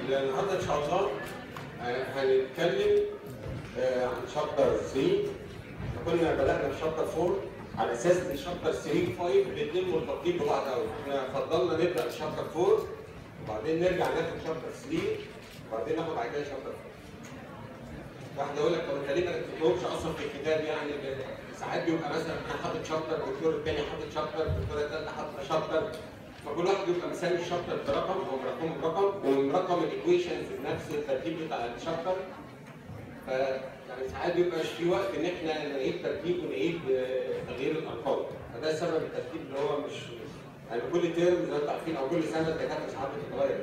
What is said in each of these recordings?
النهارده ان شاء الله آه، هنتكلم آه، عن شابتر 3 كنا بدأنا في شابتر 4 على اساس ان شابتر 3 و 5 الاثنين مرتبطين ببعض قوي احنا فضلنا نبدا بشابتر 4 وبعدين نرجع ناخد شابتر 3 وبعدين ناخد بعد كده شابتر 4 واحد يقول لك طب انت ليه ما تكتبهمش اصلا في الكتاب يعني ساعات بيبقى مثلا انا حاطط شابتر الدكتور الثاني حاطط شابتر الدكتوره الثالثه حاطه شابتر فكل واحد بيبقى مسمي الشابتر برقم او مرقم برقم ومرقم الايكويشنز بنفس الترتيب بتاع الشابتر ف يعني ساعات بيبقى في وقت ان احنا نعيد ترتيب ونعيد آه، تغيير الارقام فده سبب الترتيب اللي هو مش يعني كل ترم زي ما انتم عارفين او كل سنه الدكاتره ساعات بتتغير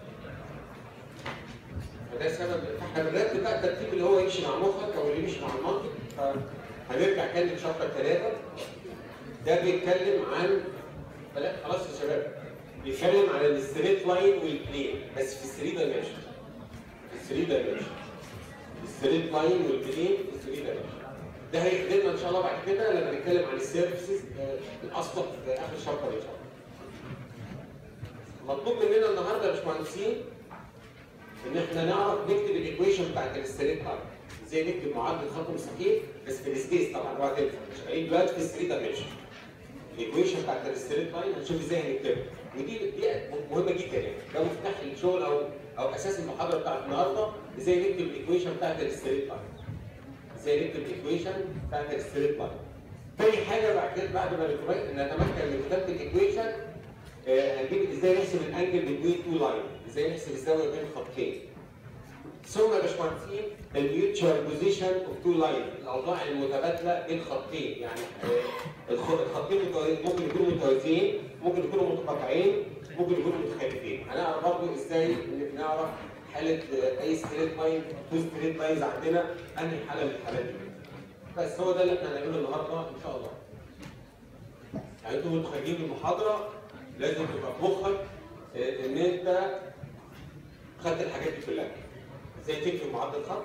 فده سبب فاحنا بنرتب بقى الترتيب اللي هو يمشي مع مخك او اللي يمشي مع المنطق فهنرجع تاني لشابتر ثلاثه ده بيتكلم عن فلا خلاص يا شباب بيتكلم عن الستريت لاين والبلين بس في الثري دايمنشن في الثري دايمنشن الستريت لاين والبلين في الثري دايمنشن ده هيخدمنا ان شاء الله بعد كده لما نتكلم عن السيرفيسز الاصلح في اخر الشابتر ان شاء الله مطلوب مننا النهارده يا باشمهندسين ان احنا نعرف نكتب الايكويشن بتاعت الستريت لاين ازاي نكتب معادله خط مستقيم بس في السبيس طبعا هو هتنفع شغالين دلوقتي في الثري دايمنشن الايكويشن بتاعت الستريت لاين هنشوف ازاي هنكتبها ودي دي مهمه جدا يعني ده مفتاح الشغل او او اساس المحاضره بتاعت النهارده ازاي نكتب الايكويشن بتاعت الستريت لاين ازاي نكتب الايكويشن بتاعت الستريت لاين تاني حاجه بعد كده بعد ما نتمكن نتمكن من كتابه الايكويشن آه، هنجيب ازاي نحسب الانجل بين تو لاين ازاي نحسب الزاويه بين خطين ثم يا باشمهندسين الميوتشوال بوزيشن اوف تو لاين الاوضاع المتبادله بين خطين يعني آه، الخ- الخطين متو- ممكن يكونوا متوازيين ممكن يكونوا متقاطعين ممكن يكونوا متخالفين هنعرف برضه ازاي إن نعرف حاله آه، اي ستريت لاين تو ستريت لاينز عندنا انهي حاله من الحالات دي بس هو ده اللي احنا هنعمله النهارده ان شاء الله يعني انتوا وانتوا خارجين من المحاضره لازم تبقى في مخك آه، ان انت خدت الحاجات دي كلها ازاي تكتب معدل خط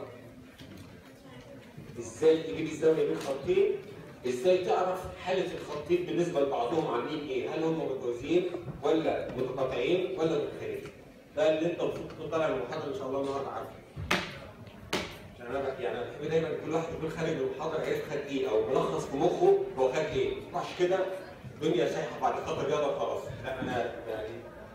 ازاي تجيب الزاويه بين خطين ازاي تعرف حاله الخطين بالنسبه لبعضهم عاملين ايه هل هم متوازيين ولا متقاطعين ولا متخالفين ده اللي انت المفروض تكون طالع من المحاضره ان شاء الله النهارده عارفه عشان انا بح- يعني انا بحب دايما كل واحد يكون خارج من المحاضره عارف خد ايه او ملخص في مخه هو خد ايه ما يطلعش كده الدنيا سايحه بعد خاطر رياضه خلاص لا انا يعني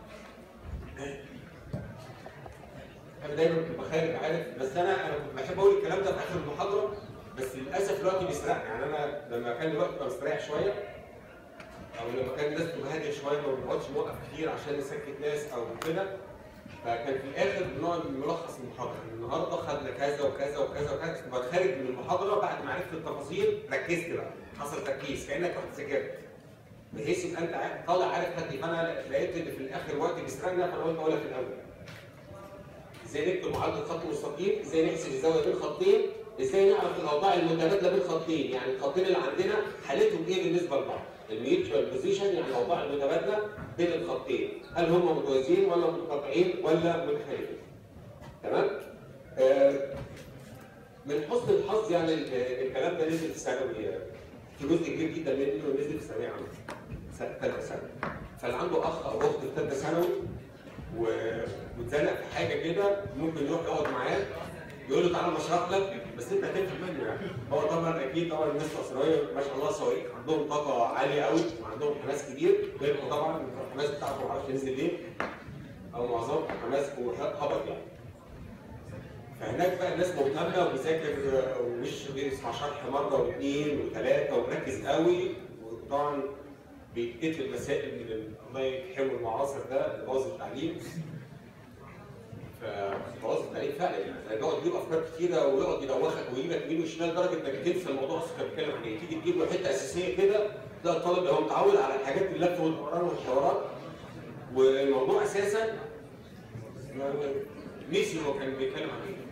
انا دايما ببقى خارج عارف بس انا انا كنت بحب اقول الكلام ده في اخر المحاضره بس للاسف الوقت بيسرقني يعني انا لما كان الوقت بقى مستريح شويه او لما كان الناس بتبقى هاديه شويه ما بنقعدش نوقف كتير عشان نسكت ناس او كده فكان في الاخر بنقعد نلخص المحاضره النهارده خدنا كذا وكذا وكذا وكذا كنت خارج من المحاضره بعد ما عرفت التفاصيل ركزت بقى حصل تركيز كانك رحت ذاكرت بحيث ان انت عارف- طالع عارف خدت إيه. فانا لقيت ان في الاخر وقت بيسرقنا فانا قلت اقولها في الاول ازاي نكتب معادله خط مستقيم ازاي نحسب الزاويه بين خطين ازاي نعرف الاوضاع المتبادله بين خطين يعني الخطين اللي عندنا حالتهم ايه بالنسبه لبعض الميوتشوال بوزيشن يعني الاوضاع المتبادله بين الخطين هل هم متوازيين ولا متقاطعين ولا متخالفين تمام آه من حسن الحظ يعني ال- الكلام ده نزل في ثانوي آه، في جزء كبير جدا منه نزل في ثانويه عامه سنه ثالثه ثانوي فاللي عنده اخ او اخت في ثالثه ثانوي و- واتزنق في حاجه كده ممكن يروح يقعد معاه يقول له تعالى اشرح لك بس انت هتفهم منه يعني هو طبعا اكيد طبعا الناس الاسرائيليه ما شاء الله صواريخ عندهم طاقه عاليه قوي وعندهم حماس كبير غيركم طبعا الحماس بتاعكم ما اعرفش ينزل ليه او معظمكم حماس وهبط يعني فهناك بقى الناس مهتمه وبيذاكر ومش بيسمع شرح مره واثنين وثلاثه ومركز قوي وطبعا بيتكتب مسائل من ال- الله يرحمه المعاصر ده اللي بوظ التعليم فبوظ التعليم فعلا يعني بيقعد يجيب افكار كتيره ويقعد يدوخك ويجيبك يمين وشمال لدرجه انك تنسى الموضوع اصلا كان بيتكلم عن ايه تيجي تجيب له حته اساسيه كده تلاقي الطالب هو متعود على الحاجات اللف والدوران والحوارات والموضوع اساسا نسي هو كان بيتكلم عن ايه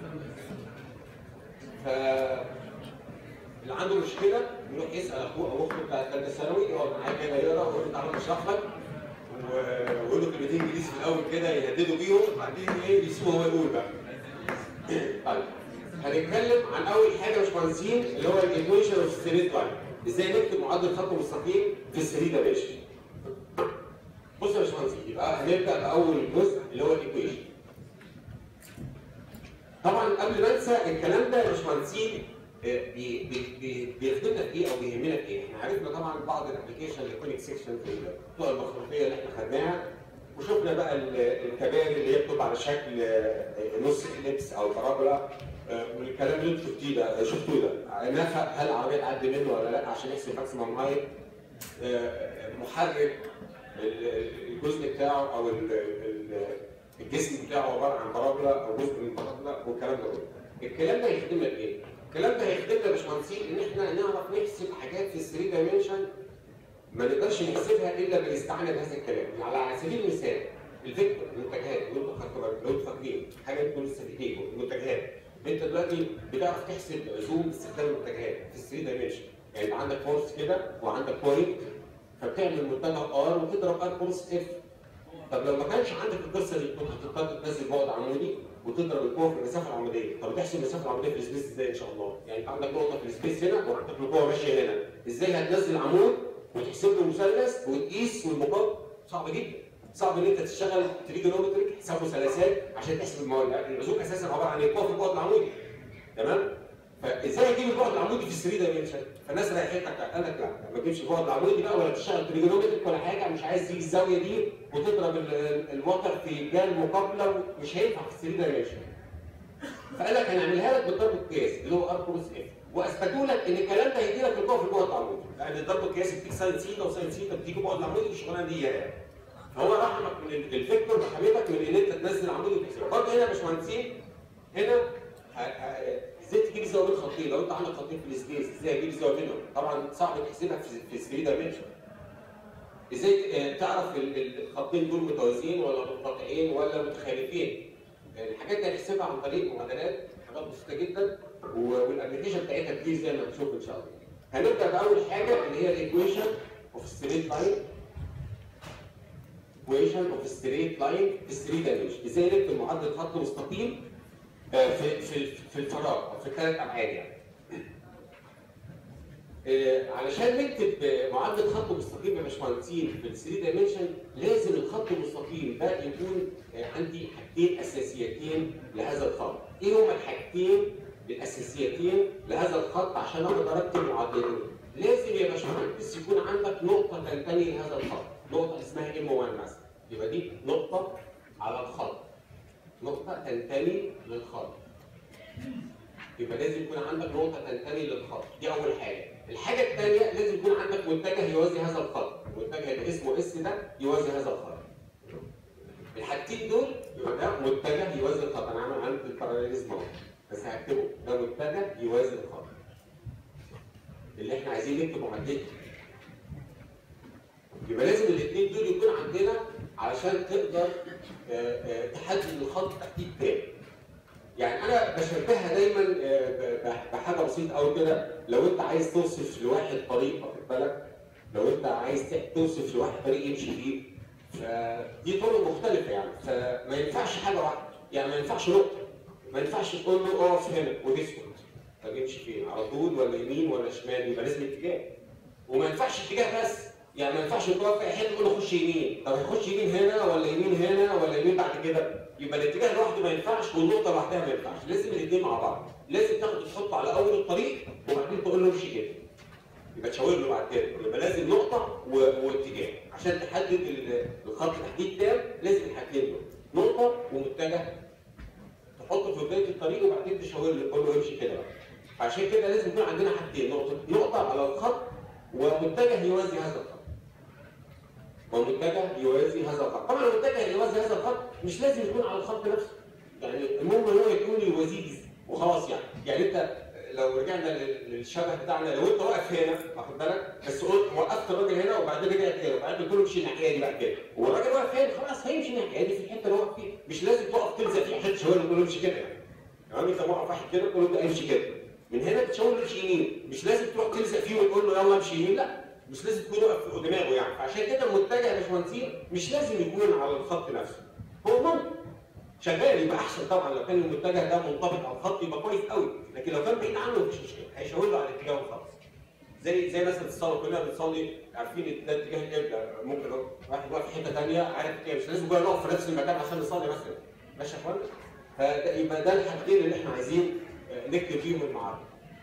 ف اللي عنده مشكله يروح يسال اخوه او اخته بتاع ثالثه ثانوي يقعد معاه كده يقرا ويقول له تعالى اشرح لك ويقول له كلمتين انجليزي في الاول كده يهددوا بيهم وبعدين ايه بيسيبه هو يقول بقى. طيب هنتكلم عن اول حاجه يا باشمهندسين اللي هو الايكويشن اوف ستريت لاين ازاي نكتب معدل خط مستقيم في السرير ده باشا بص يا باشمهندسين يبقى هنبدا باول جزء اللي هو الايكويشن طبعا قبل ما انسى الكلام ده يا باشمهندسين آه، بي- بي- بي- بيخدمنا في ايه او بيهمنا في ايه؟ احنا عرفنا طبعا بعض الابلكيشن الكونيك سيكشن في الطرق المخروطيه اللي احنا خدناها وشفنا بقى ال- الكباري اللي هي بتبقى على شكل آه، نص اليبس او بارابولا آه، والكلام اللي انتوا شفتيه ده شفتوه ده نفق هل العربيه تعدي منه ولا لا عشان يحسب ماكسيمم هايت محرك ال- الجزء بتاعه او ال- ال- الجسم بتاعه عباره عن بارابولا او جزء من بارابولا والكلام ده كله. الكلام ده هيخدمنا بايه؟ الكلام ده هيخدمنا يا باشمهندسين ان احنا نعرف نحسب حاجات في ال 3 دايمنشن ما نقدرش نحسبها الا بالاستعانه بهذا الكلام، يعني على سبيل المثال الفيكتور المنتجات لو انتوا خدتوا بالكم- لو انتوا فاكرين حاجه انتوا لسه في ايديكم المنتجات انت دلوقتي بتعرف تحسب عزوم باستخدام المنتجات في ال 3 دايمنشن، يعني يبقى عندك فورس كده وعندك بوينت فبتعمل منتجع ار وتضرب ار فورس اف طب لو ما كانش عندك القصه دي كنت هتضطر تنزل بعد عمودي وتضرب القوه في المسافه العموديه، طب تحسب المسافه العموديه في السبيس ازاي ان شاء الله؟ يعني انت عندك نقطه في السبيس هنا وعندك القوه ماشيه هنا، ازاي هتنزل عمود وتحسب له مثلث وتقيس والمقام صعب جدا. صعب ان انت تشتغل تريجونومتريك حساب مثلثات عشان تحسب المواد، العزوم اساسا عباره عن القوه في البعد العمودي. تمام؟ فازاي اجيب البعد العمودي في ال 3 دايمنشن؟ فالناس ريحتك قال لك لا ما تجيبش البعد العمودي بقى ولا تشتغل تريجونومتريك ولا حاجه مش عايز تيجي الزاويه دي وتضرب ال- ال- الوتر في جال مقابله مش هينفع في ال 3 دايمنشن. فقال لك هنعملها لك بالضرب القياسي اللي هو ار كروس اف واثبتوا لك ان الكلام ده هيدي لك القوه في البعد العمودي لان الضرب القياسي بتديك ساين سيتا وساين سيتا بتديك بعد العمودي الشغلانه دي يعني. فهو رحمك من ال- الفيكتور رحمتك من ان انت تنزل عمودي وتحسبه برضه هنا يا باشمهندسين هنا ه- ه- ازاي تجيب الزاويه بين خطين لو انت عندك خطين في السبيس ازاي تجيب الزاويه بينهم طبعا صعب تحسبها في في 3 دايمنشن ازاي آه، تعرف ال- ال- الخطين دول متوازيين ولا منقطعين ولا متخالفين الحاجات دي هنحسبها عن طريق معادلات حاجات بسيطه جدا و- والابلكيشن بتاعتها كتير زي ما هنشوف ان شاء الله هنبدا باول حاجه اللي هي الايكويشن اوف ستريت لاين ايكويشن اوف ستريت لاين في 3 دايمنشن ازاي نكتب معادله خط مستقيم آه، في في في الفراغ او في الثلاث ابعاد يعني آه، علشان نكتب آه، معادله خط مستقيم يا باشمهندسين في ال 3 دايمنشن لازم الخط المستقيم ده يكون آه، عندي حاجتين اساسيتين لهذا الخط. ايه هما الحاجتين الاساسيتين لهذا الخط عشان اقدر اكتب معادلته؟ لازم يا باشمهندس يكون عندك نقطه تنتمي لهذا الخط، نقطه اسمها ام 1 مثلا. يبقى دي نقطه على الخط. نقطه تنتمي للخط. يبقى لازم يكون عندك نقطة تنتمي للخط، دي أول حاجة. الحاجة الثانية لازم يكون عندك متجه يوازي هذا الخط، المتجه اللي اسمه اس ده يوازي هذا الخط. الحاجتين دول يبقى ده متجه يوازي الخط، أنا عامل علامة الباراليزم أهو، بس هكتبه ده متجه يوازي الخط. اللي احنا عايزين نكتب معادلته. يبقى لازم الاثنين دول يكون عندنا علشان تقدر آه، آه، تحدد الخط تحديد تام. يعني انا بشبهها دايما آه، ب- ب- بحاجه بسيطه قوي كده لو انت عايز توصف لواحد طريق واخد بالك لو انت عايز ت- توصف لواحد طريق يمشي فيه فدي طرق مختلفه يعني فما ينفعش حاجه واحده يعني ما ينفعش نقطه ما ينفعش تقول له اقف هنا وتسكت طب يمشي فين على طول ولا يمين ولا شمال يبقى لازم اتجاه وما ينفعش اتجاه بس يعني ما ينفعش تقف في اي حته تقول له خش يمين طب هيخش يمين هنا ولا يمين هنا ولا يمين بعد كده يبقى الاتجاه لوحده ما ينفعش والنقطه لوحدها ما ينفعش لازم الاثنين مع بعض لازم تاخد تحطه على اول الطريق وبعدين تقول له امشي كده يبقى تشاور له بعد كده يبقى لازم نقطه و... واتجاه عشان تحدد ال- الخط تحديد تام لازم الحاجتين دول نقطه ومتجه تحطه في بدايه الطريق وبعدين تشاور له تقول له امشي كده بقى عشان كده لازم يكون عندنا حاجتين نقطه نقطه على الخط ومتجه يوازي هذا الخط ومتجه يوازي هذا الخط طبعا المتجه اللي يوازي هذا الخط مش لازم يكون على الخط نفسه يعني المهم ان هو يكون يوازيه بس وخلاص يعني يعني انت لو رجعنا لل- للشبه بتاعنا لو انت واقف هنا واخد بالك بس قلت وقفت الراجل هنا وبعدين رجعت هنا وبعدين قلت له امشي الناحيه دي بعد كده والراجل واقف هنا خلاص هيمشي الناحيه دي في الحته اللي هو واقف فيها مش لازم تقف تلزق في حته شاور له تقول له امشي كده يعني تمام انت واقف واحد كده تقول له ده امشي كده من هنا تشاور له امشي يمين مش لازم تروح تلزق فيه وتقول له يلا امشي يمين لا مش لازم تكون واقف في دماغه يعني فعشان كده المتجه يا باشمهندسين مش لازم يكون على الخط نفسه هو ممكن شغال يبقى احسن طبعا لو كان المتجه ده منطبق على الخط يبقى كويس قوي لكن لو كان بعيد عنه مفيش مشكله هيشاور له على اتجاهه خالص زي زي مثلا الصلاه كلنا بنصلي عارفين إن ده اتجاه القبله ممكن لو واحد واقف في حته ثانيه عارف اتجاه مش لازم بقى نقف في نفس المكان عشان نصلي مثلا ماشي يا اخوانا فيبقى ده الحاجتين اللي احنا عايزين آه، نكتب فيهم المعادله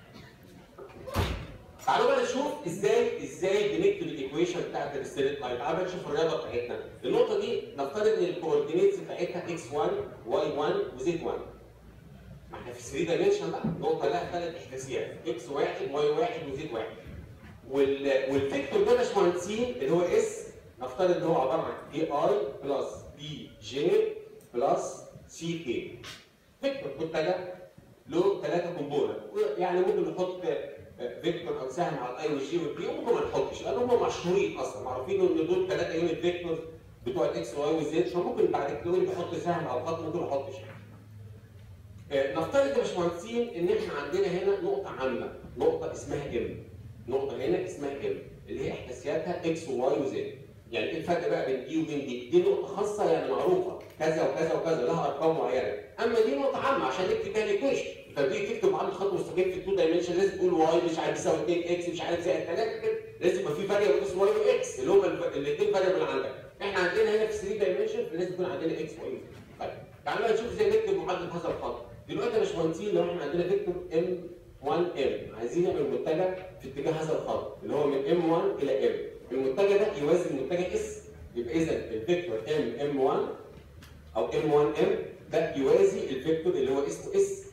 تعالوا بقى نشوف ازاي ازاي بنكتب الايكويشن بتاعت الستريت لاين تعالوا بقى نشوف الرياضه بتاعتنا النقطه دي نفترض ان الكوردينيتس بتاعتها x1 y1 وz1 ما احنا في 3 دايمنشن بقى النقطه لها ثلاث احداثيات x1 y1 وz1 وال والفيكتور ده يا باشمهندسين اللي هو اس نفترض ان هو عباره عن اي اي بلس بي جي بلس سي كي فيكتور منتجه له ثلاثه كومبوننت يعني ممكن نحط فيكتور او سهم على الاي والجي والبي وممكن ما نحطش لان هم مشهورين اصلا معروفين ان دول ثلاثه يونت فيكتور بتوع الاكس واي والزد فممكن بعد كده يقول لي بحط سهم او خط ممكن ما احطش آه، نفترض يا باشمهندسين ان احنا عندنا هنا نقطه عامه نقطه اسمها ام نقطه هنا اسمها ام اللي هي احداثياتها اكس وواي وزد يعني ايه الفرق بقى بين دي وبين دي؟ دي نقطه خاصه يعني معروفه كذا وكذا وكذا لها ارقام معينه اما دي نقطه عامه عشان نكتب بيها الايكويشن فتيجي تكتب معادله خط مستقيم في 2 دايمنشن لازم تقول واي مش عارف يساوي 2 اكس مش عارف زائد 3 كده لازم يبقى في فاريبل اسمه واي واكس اللي هم الاثنين فاريبل عندك احنا عندنا هنا في 3 دايمنشن فلازم يكون عندنا اكس واي طيب تعالوا بقى نشوف ازاي نكتب معادله هذا الخط دلوقتي يا باشمهندسين لو احنا عندنا فيكتور ام 1 ام عايزين نعمل متجه في اتجاه هذا الخط اللي هو من ام 1 الى ام المتجه ده يوازي المتجه اس يبقى اذا الفيكتور ام ام 1 او ام 1 ام ده يوازي الفيكتور اللي هو اسمه اس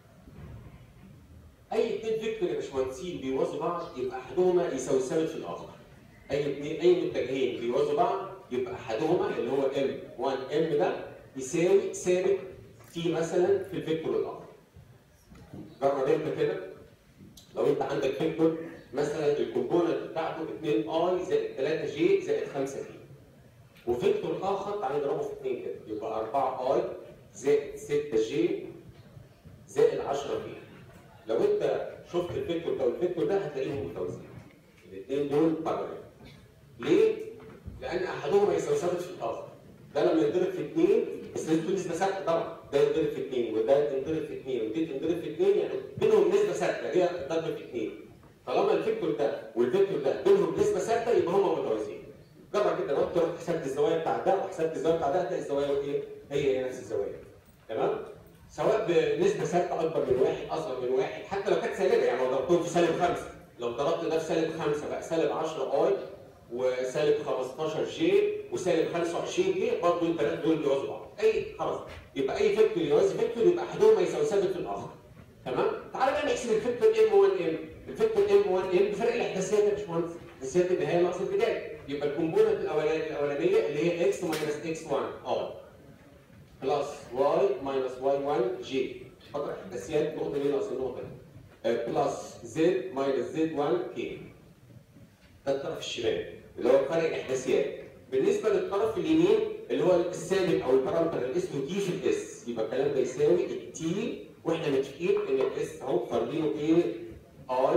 اي اثنين فيكتور يا باشمهندسين بيوازوا بعض يبقى احدهما يساوي ثابت في الاخر اي اثنين اي متجهين بيوازوا بعض يبقى احدهما اللي هو ام 1 ام ده يساوي ثابت تي مثلا في الفيكتور الاخر جرب انت كده لو انت عندك فيكتور مثلا الكومبوننت بتاعته 2 اي زائد 3 جي زائد 5 جي وفيكتور اخر تعالى نضربه في 2 كده يبقى 4 اي زائد 6 جي زائد 10 جي لو انت شفت الفيكتور ده والفيكتور ده هتلاقيهم متوازيين الاثنين دول باراليل ليه؟ لان احدهما يساوي ثابت في الاخر ده لما ينضرب في اثنين بس لازم تكون نسبه ثابته طبعا ده ينضرب في اثنين وده ينضرب في اثنين ودي تنضرب في اثنين يعني بينهم نسبه ثابته هي ضرب في اثنين طالما الفيكتور ده والفيكتور ده بينهم نسبه ثابته يبقى هما متوازيين جرب كده لو انت رحت حسبت الزوايا بتاع ده وحسبت الزاويه بتاع ده هتلاقي الزوايا ايه؟ هي هي نفس الزوايا تمام؟ سواء بنسبه ثابته اكبر من واحد اصغر من واحد حتى لو كانت سالبه يعني لو ضربتهم في سالب خمسه لو ضربت ده في سالب خمسه بقى سالب 10 اي وسالب 15 جي وسالب 25 جي برضه الثلاثه دول بيوازوا بعض اي خلاص يبقى اي فيكتور يوازي فيكتور يبقى احدهما يساوي ثابت في الاخر تمام تعالى بقى نحسب الفيكتور ام 1 ام الفيكتور ام 1 ام بفرق الاحداثيات يا باشمهندس الاحداثيات النهائيه ناقص البدايه يبقى الكومبوننت الاولانيه الاولانيه اللي هي اكس ماينس اكس 1 ار بلس واي ماينس واي 1 جي خطر احداثيات النقطه دي ناقص النقطه دي بلس زد ماينس زد 1 كي ده الطرف الشمالي اللي هو فرق الاحداثيات بالنسبه للطرف اليمين اللي هو السالب او البارامتر اللي اسمه تي في الاس يبقى الكلام ده يساوي التي واحنا متفقين ان الاس اهو فارضينه ايه اي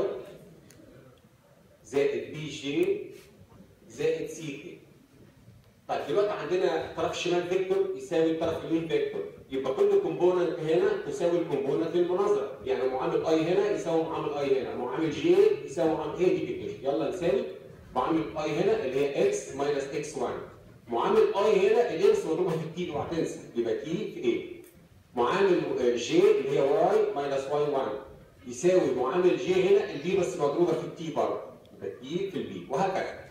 زائد بي جي زائد سي كي طيب دلوقتي عندنا الطرف الشمال فيكتور يساوي الطرف اليمين فيكتور يبقى كل كومبوننت هنا تساوي الكومبوننت المناظره يعني معامل اي هنا يساوي معامل اي هنا معامل جي يساوي معامل هي دي كده يلا نساوي معامل اي هنا اللي هي اكس ماينس اكس 1 معامل اي هنا الاكس مضروبه في التي اوعى تنسى يبقى تي في ايه معامل جي اللي هي واي ماينس واي 1 يساوي معامل جي هنا البي بس مضروبه في التي برضه يبقى تي في البي وهكذا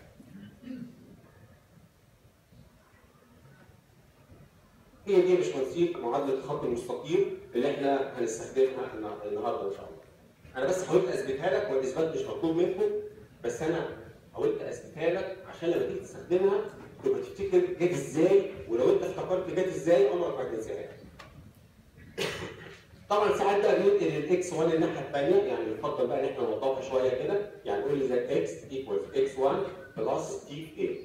هي دي مش باشمهندسين معادله الخط المستقيم اللي احنا هنستخدمها النهارده ان شاء الله. انا بس حاولت اثبتها لك والاثبات مش مطلوب منكم بس انا حاولت اثبتها لك عشان لما تيجي تستخدمها تبقى تفتكر جت ازاي ولو انت افتكرت جت ازاي عمرك ما هتنساها. طبعا ساعات بقى بننقل الاكس 1 الناحيه الثانيه يعني يفضل بقى ان احنا نوضحها شويه كده يعني نقول لي زي اكس ايكوالز اكس 1 بلس تي اي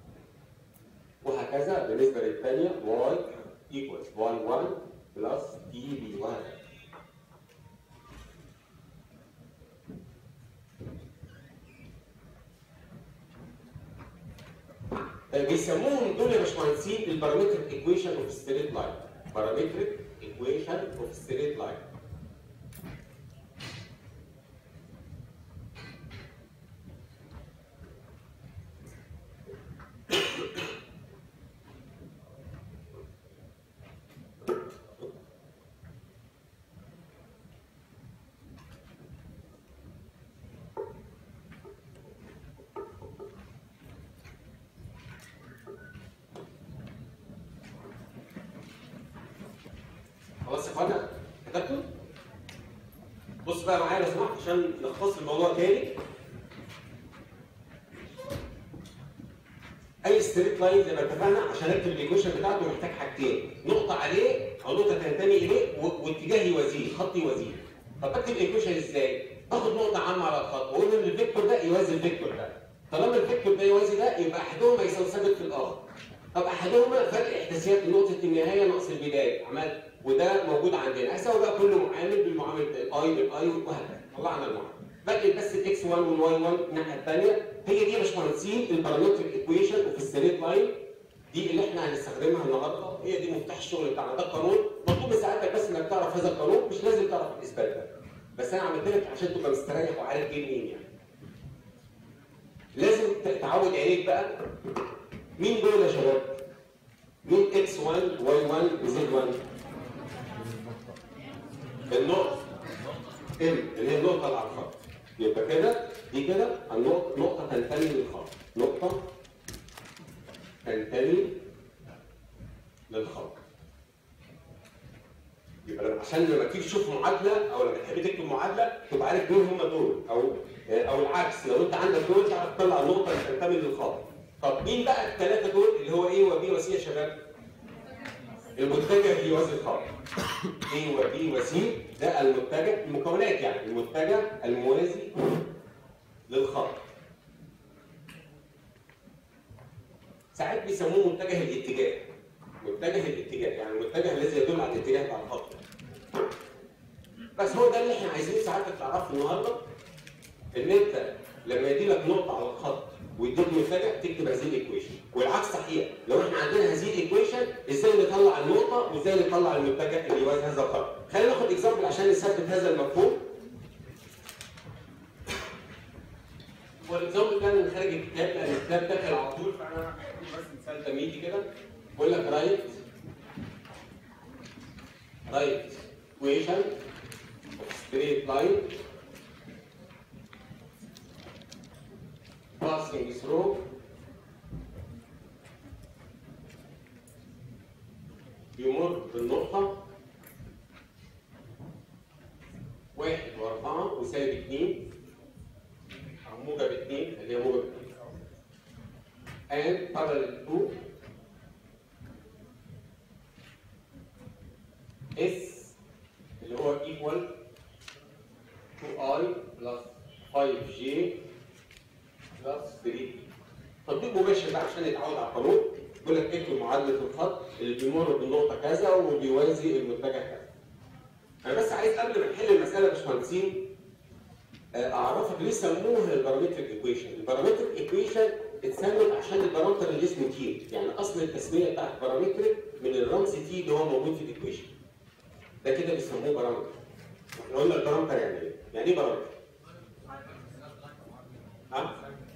وهكذا بالنسبه للثانيه واي equals y1 plus db1 بيسموهم دول يا باشمهندسين البارامتريك ايكويشن اوف ستريت لاين بارامتريك ايكويشن اوف ستريت لاين خلاص يا اخوانا كتبتوا؟ بص بقى معايا لو سمحت عشان نختصر الموضوع تاني اي ستريت لاين زي ما اتفقنا عشان اكتب الايكويشن بتاعته محتاج حاجتين نقطه عليه او نقطه تنتمي اليه و- واتجاه يوازيه خط يوازيه طب اكتب الايكويشن ازاي؟ باخد نقطه عامه على الخط واقول ان الفيكتور ده يوازي الفيكتور ده طالما الفيكتور ده يوازي ده يبقى احدهما يساوي ثابت في الاخر طب احدهما فرق احداثيات من نقطه النهايه ناقص البدايه عملت وده موجود عندنا هساوي بقى كل معامل بالمعامل الاي بالاي وهكذا طلعنا المعامل باقي بس الاكس 1 والواي 1 الناحيه الثانيه هي دي يا باشمهندسين البارامتريك ايكويشن وفي الستريت لاين دي اللي احنا هنستخدمها النهارده هي دي مفتاح الشغل بتاعنا ده القانون مطلوب من ساعتك بس انك تعرف هذا القانون مش لازم تعرف الاثبات ده بس انا عملت لك عشان تبقى مستريح وعارف جه منين يعني لازم ت- تعود عينيك بقى مين دول يا شباب؟ مين اكس 1 واي 1 وزد 1 النقطة ام اللي هي النقطة اللي على الخط يبقى كده دي كده النقطة نقطة تنتمي للخط نقطة تنتمي للخط يبقى لما- عشان لما تيجي تشوف معادلة أو لما تحب تكتب معادلة تبقى عارف مين هم دول أو أو العكس لو أنت عندك دول تعرف تطلع النقطة اللي تنتمي للخط طب مين بقى الثلاثة دول اللي هو ايه وبي وسي يا شباب؟ المتجه اللي يوازي الخط A وB وC ده المتجه المكونات يعني المتجه الموازي للخط ساعات بيسموه متجه الاتجاه متجه الاتجاه يعني المتجه الذي يدل على الاتجاه بتاع الخط بس هو ده اللي احنا عايزين ساعتك تعرفه النهارده ان انت لما يدي لك نقطه على الخط ويديك متجه تكتب هذه الايكويشن والعكس صحيح لو احنا عندنا هذه الايكويشن ازاي نطلع النقطه وازاي نطلع المتجه اللي يوازي هذا الخط خلينا ناخد اكزامبل عشان نثبت هذا المفهوم والاكزامبل ده من خارج الكتاب لان الكتاب داخل على طول فانا هحط بس مثال تمهيدي كده بقول لك رايت رايت equation of straight line passing through يمر بالنقطة واحد وأربعة وسالب اتنين أو موجب اتنين اللي هي موجب اتنين and parallel to S اللي هو equal to I plus 5J بلس 3 تطبيق مباشر بقى عشان يتعود على القانون يقول لك اكتب معادله الخط اللي بيمر بالنقطه كذا وبيوازي المتجه كذا. انا بس عايز قبل ما نحل المساله يا باشمهندسين آه، اعرفك ليه سموها البارامتريك ايكويشن، البارامتريك ايكويشن اتسمت عشان البارامتر اللي اسمه تي، يعني اصل التسميه بتاعت بارامتريك من الرمز تي اللي هو موجود في الايكويشن. ده كده بيسموه بارامتر. احنا قلنا البارامتر يعني ايه؟ يعني ايه بارامتر؟ ها؟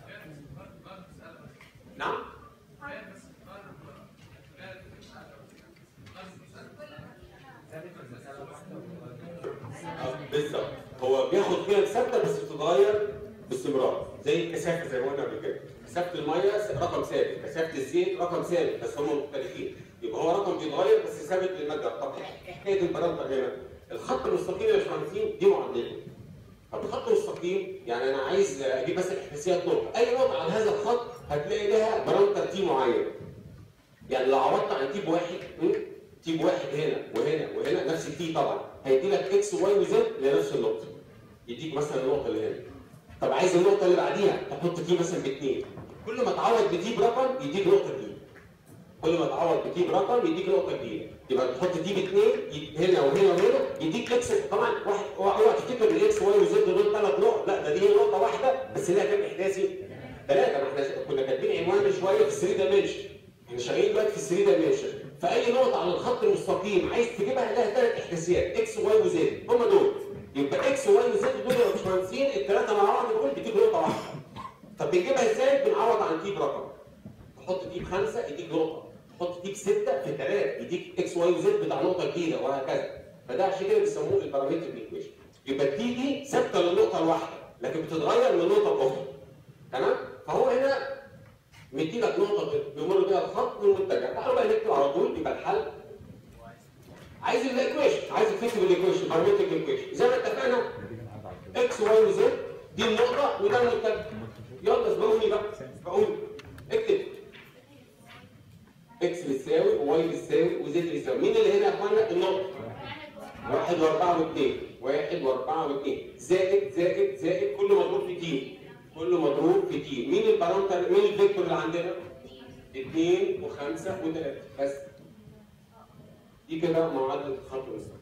نعم؟ آه، بالظبط هو بياخد قيم ثابته بس بتتغير باستمرار زي الكثافه زي ما قلنا قبل كده كثافه الميه رقم ثابت كثافه الزيت رقم ثابت بس هم مختلفين يبقى هو رقم بيتغير بس ثابت للماده طب ايه حكايه البارامتر هنا الخط المستقيم يا باشمهندسين دي معادلته طب الخط المستقيم يعني انا عايز اجيب بس احداثيات نقطه اي نقطه على هذا الخط هتلاقي لها بارامتر تي معين يعني لو عوضت عن تيب واحد م? تيب واحد هنا وهنا وهنا نفس التي طبعا هيدي لك اكس وواي وزد لنفس النقطه يديك مثلا النقطه اللي هنا طب عايز النقطه اللي بعديها تحط تي مثلا باثنين كل ما تعوض بتي برقم يديك نقطه جديده كل ما تعوض بتي برقم يديك نقطه جديده يبقى تحط تي باثنين ي- هنا وهنا وهنا يديك اكس طبعا واحد اوعى تفتكر الاكس واي وزد دول ثلاث نقط لا ده دي نقطه واحده بس لها كام احداثي؟ ثلاثه ما احنا كنا كاتبين عنوان من شويه في 3 دايمنشن احنا شغالين دلوقتي في 3 دايمنشن فاي نقطه على الخط المستقيم عايز تجيبها لها ثلاث احداثيات اكس واي وزد هم دول يبقى اكس واي وزد دول يا باشمهندسين الثلاثه مع بعض دول بتجيب نقطه واحده طب بنجيبها ازاي؟ بنعوض عن تي برقم تحط تي بخمسه يديك نقطه تحط تي بسته في ثلاث يديك اكس واي وزد بتاع نقطه جديده وهكذا فده عشان كده بيسموه البارامتر ايكويشن يبقى التي دي ثابته للنقطه الواحده لكن بتتغير من نقطه لاخرى تمام؟ فهو هنا مدي لك نقطه بيمر بيها الخط والمتجه تعالوا بقى نكتب على طول يبقى الحل عايز الايكويشن عايز تكتب الايكويشن بارامتريك ايكويشن زي ما اتفقنا اكس واي وزد دي النقطه وده المنتج يلا اسبقوني بقى اسبقوني اكتب اكس بتساوي وواي بتساوي وزد بيساوي مين اللي هنا يا اخوانا النقطه واحد واربعه واثنين واحد واربعه واثنين زائد زائد زائد كله مضروب في تي كله مضروب في تي مين البارامتر مين الفيكتور اللي عندنا؟ اثنين وخمسه وثلاثه بس دي كده معادله خط مستقيم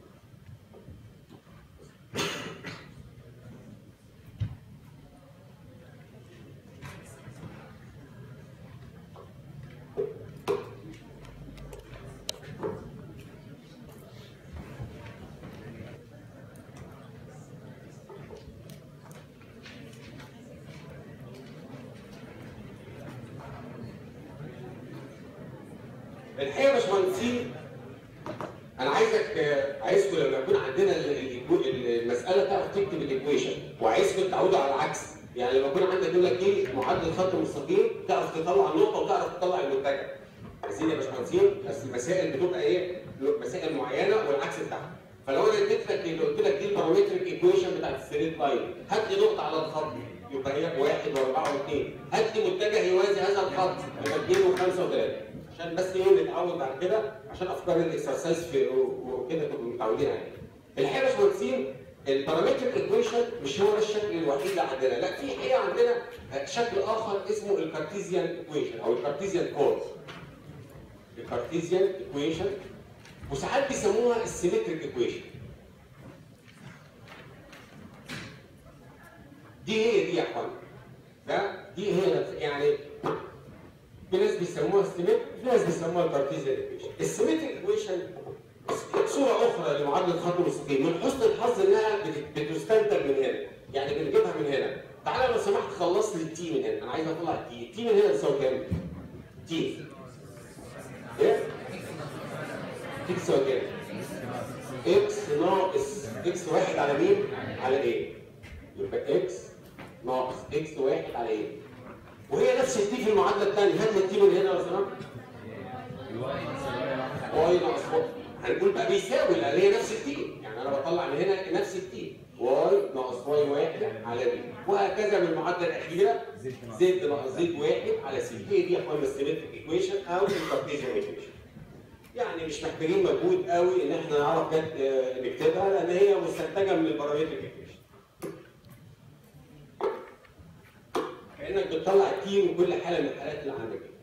الحقيقه يا باشمهندسين انا عايزك آه، عايزكم لما يكون عندنا ال- ال- المساله تعرف تكتب الايكويشن وعايزكم تعودوا على العكس يعني لما يكون عندك يقول لك ايه معادله خط مستقيم تعرف تطلع النقطه وتعرف تطلع المنتجع عايزين يا باشمهندسين بس المسائل بتبقى ايه مسائل معينه والعكس بتاعها فلو انا اديت لك اللي قلت لك دي البارامتريك ايكويشن بتاعت الستريت لاين هات لي نقطه على الخط يبقى هي واحد واربعه واثنين هات لي متجه يوازي هذا الخط يبقى اثنين وخمسه وثلاثه عشان بس ايه نتعود بعد كده عشان افكار الاكسرسايز في وكده تبقوا متعودين عليه. الحقيقه يا باشمهندسين البارامتريك ايكويشن مش هو ده الشكل الوحيد اللي عندنا، لا في حقيقه عندنا شكل اخر اسمه الكارتيزيان ايكويشن او الكارتيزيان كورد. الكارتيزيان ايكويشن وساعات بيسموها السيمتريك ايكويشن. دي هي دي يا اخوانا. ده دي هي يعني في ناس بيسموها السيمتريك في ناس بيسموها الكارتيزيان ايكويشن. السيمتريك ايكويشن صورة أخرى لمعادلة خط مستقيم، من حسن الحظ إنها بت- بتستنتج من هنا، يعني بنجيبها من هنا. تعالى لو سمحت خلص لي التي من هنا، أنا عايز أطلع التي، التي من هنا تساوي كام؟ تي. إيه؟ تي تساوي كام؟ إكس ناقص إكس واحد على مين؟ على إيه؟ يبقى إكس ناقص إكس واحد على إيه؟ وهي نفس التي في المعادلة الثانية، هات لي التي من هنا لو سمحت. واي ناقص واي هنقول بقى بيساوي لان هي نفس التي يعني انا بطلع من هنا نفس التي واي ناقص واي واحد على بي وهكذا من المعادله الاخيره زد ناقص زد واحد على سي هي دي يا اخوانا السيمتريك ايكويشن او الكارتيزيان ايكويشن يعني مش محتاجين مجهود قوي ان احنا نعرف جد آه، نكتبها لان هي مستنتجه من البارامتريك ايكويشن كانك بتطلع التي من كل حاله من الحالات اللي عندك دي.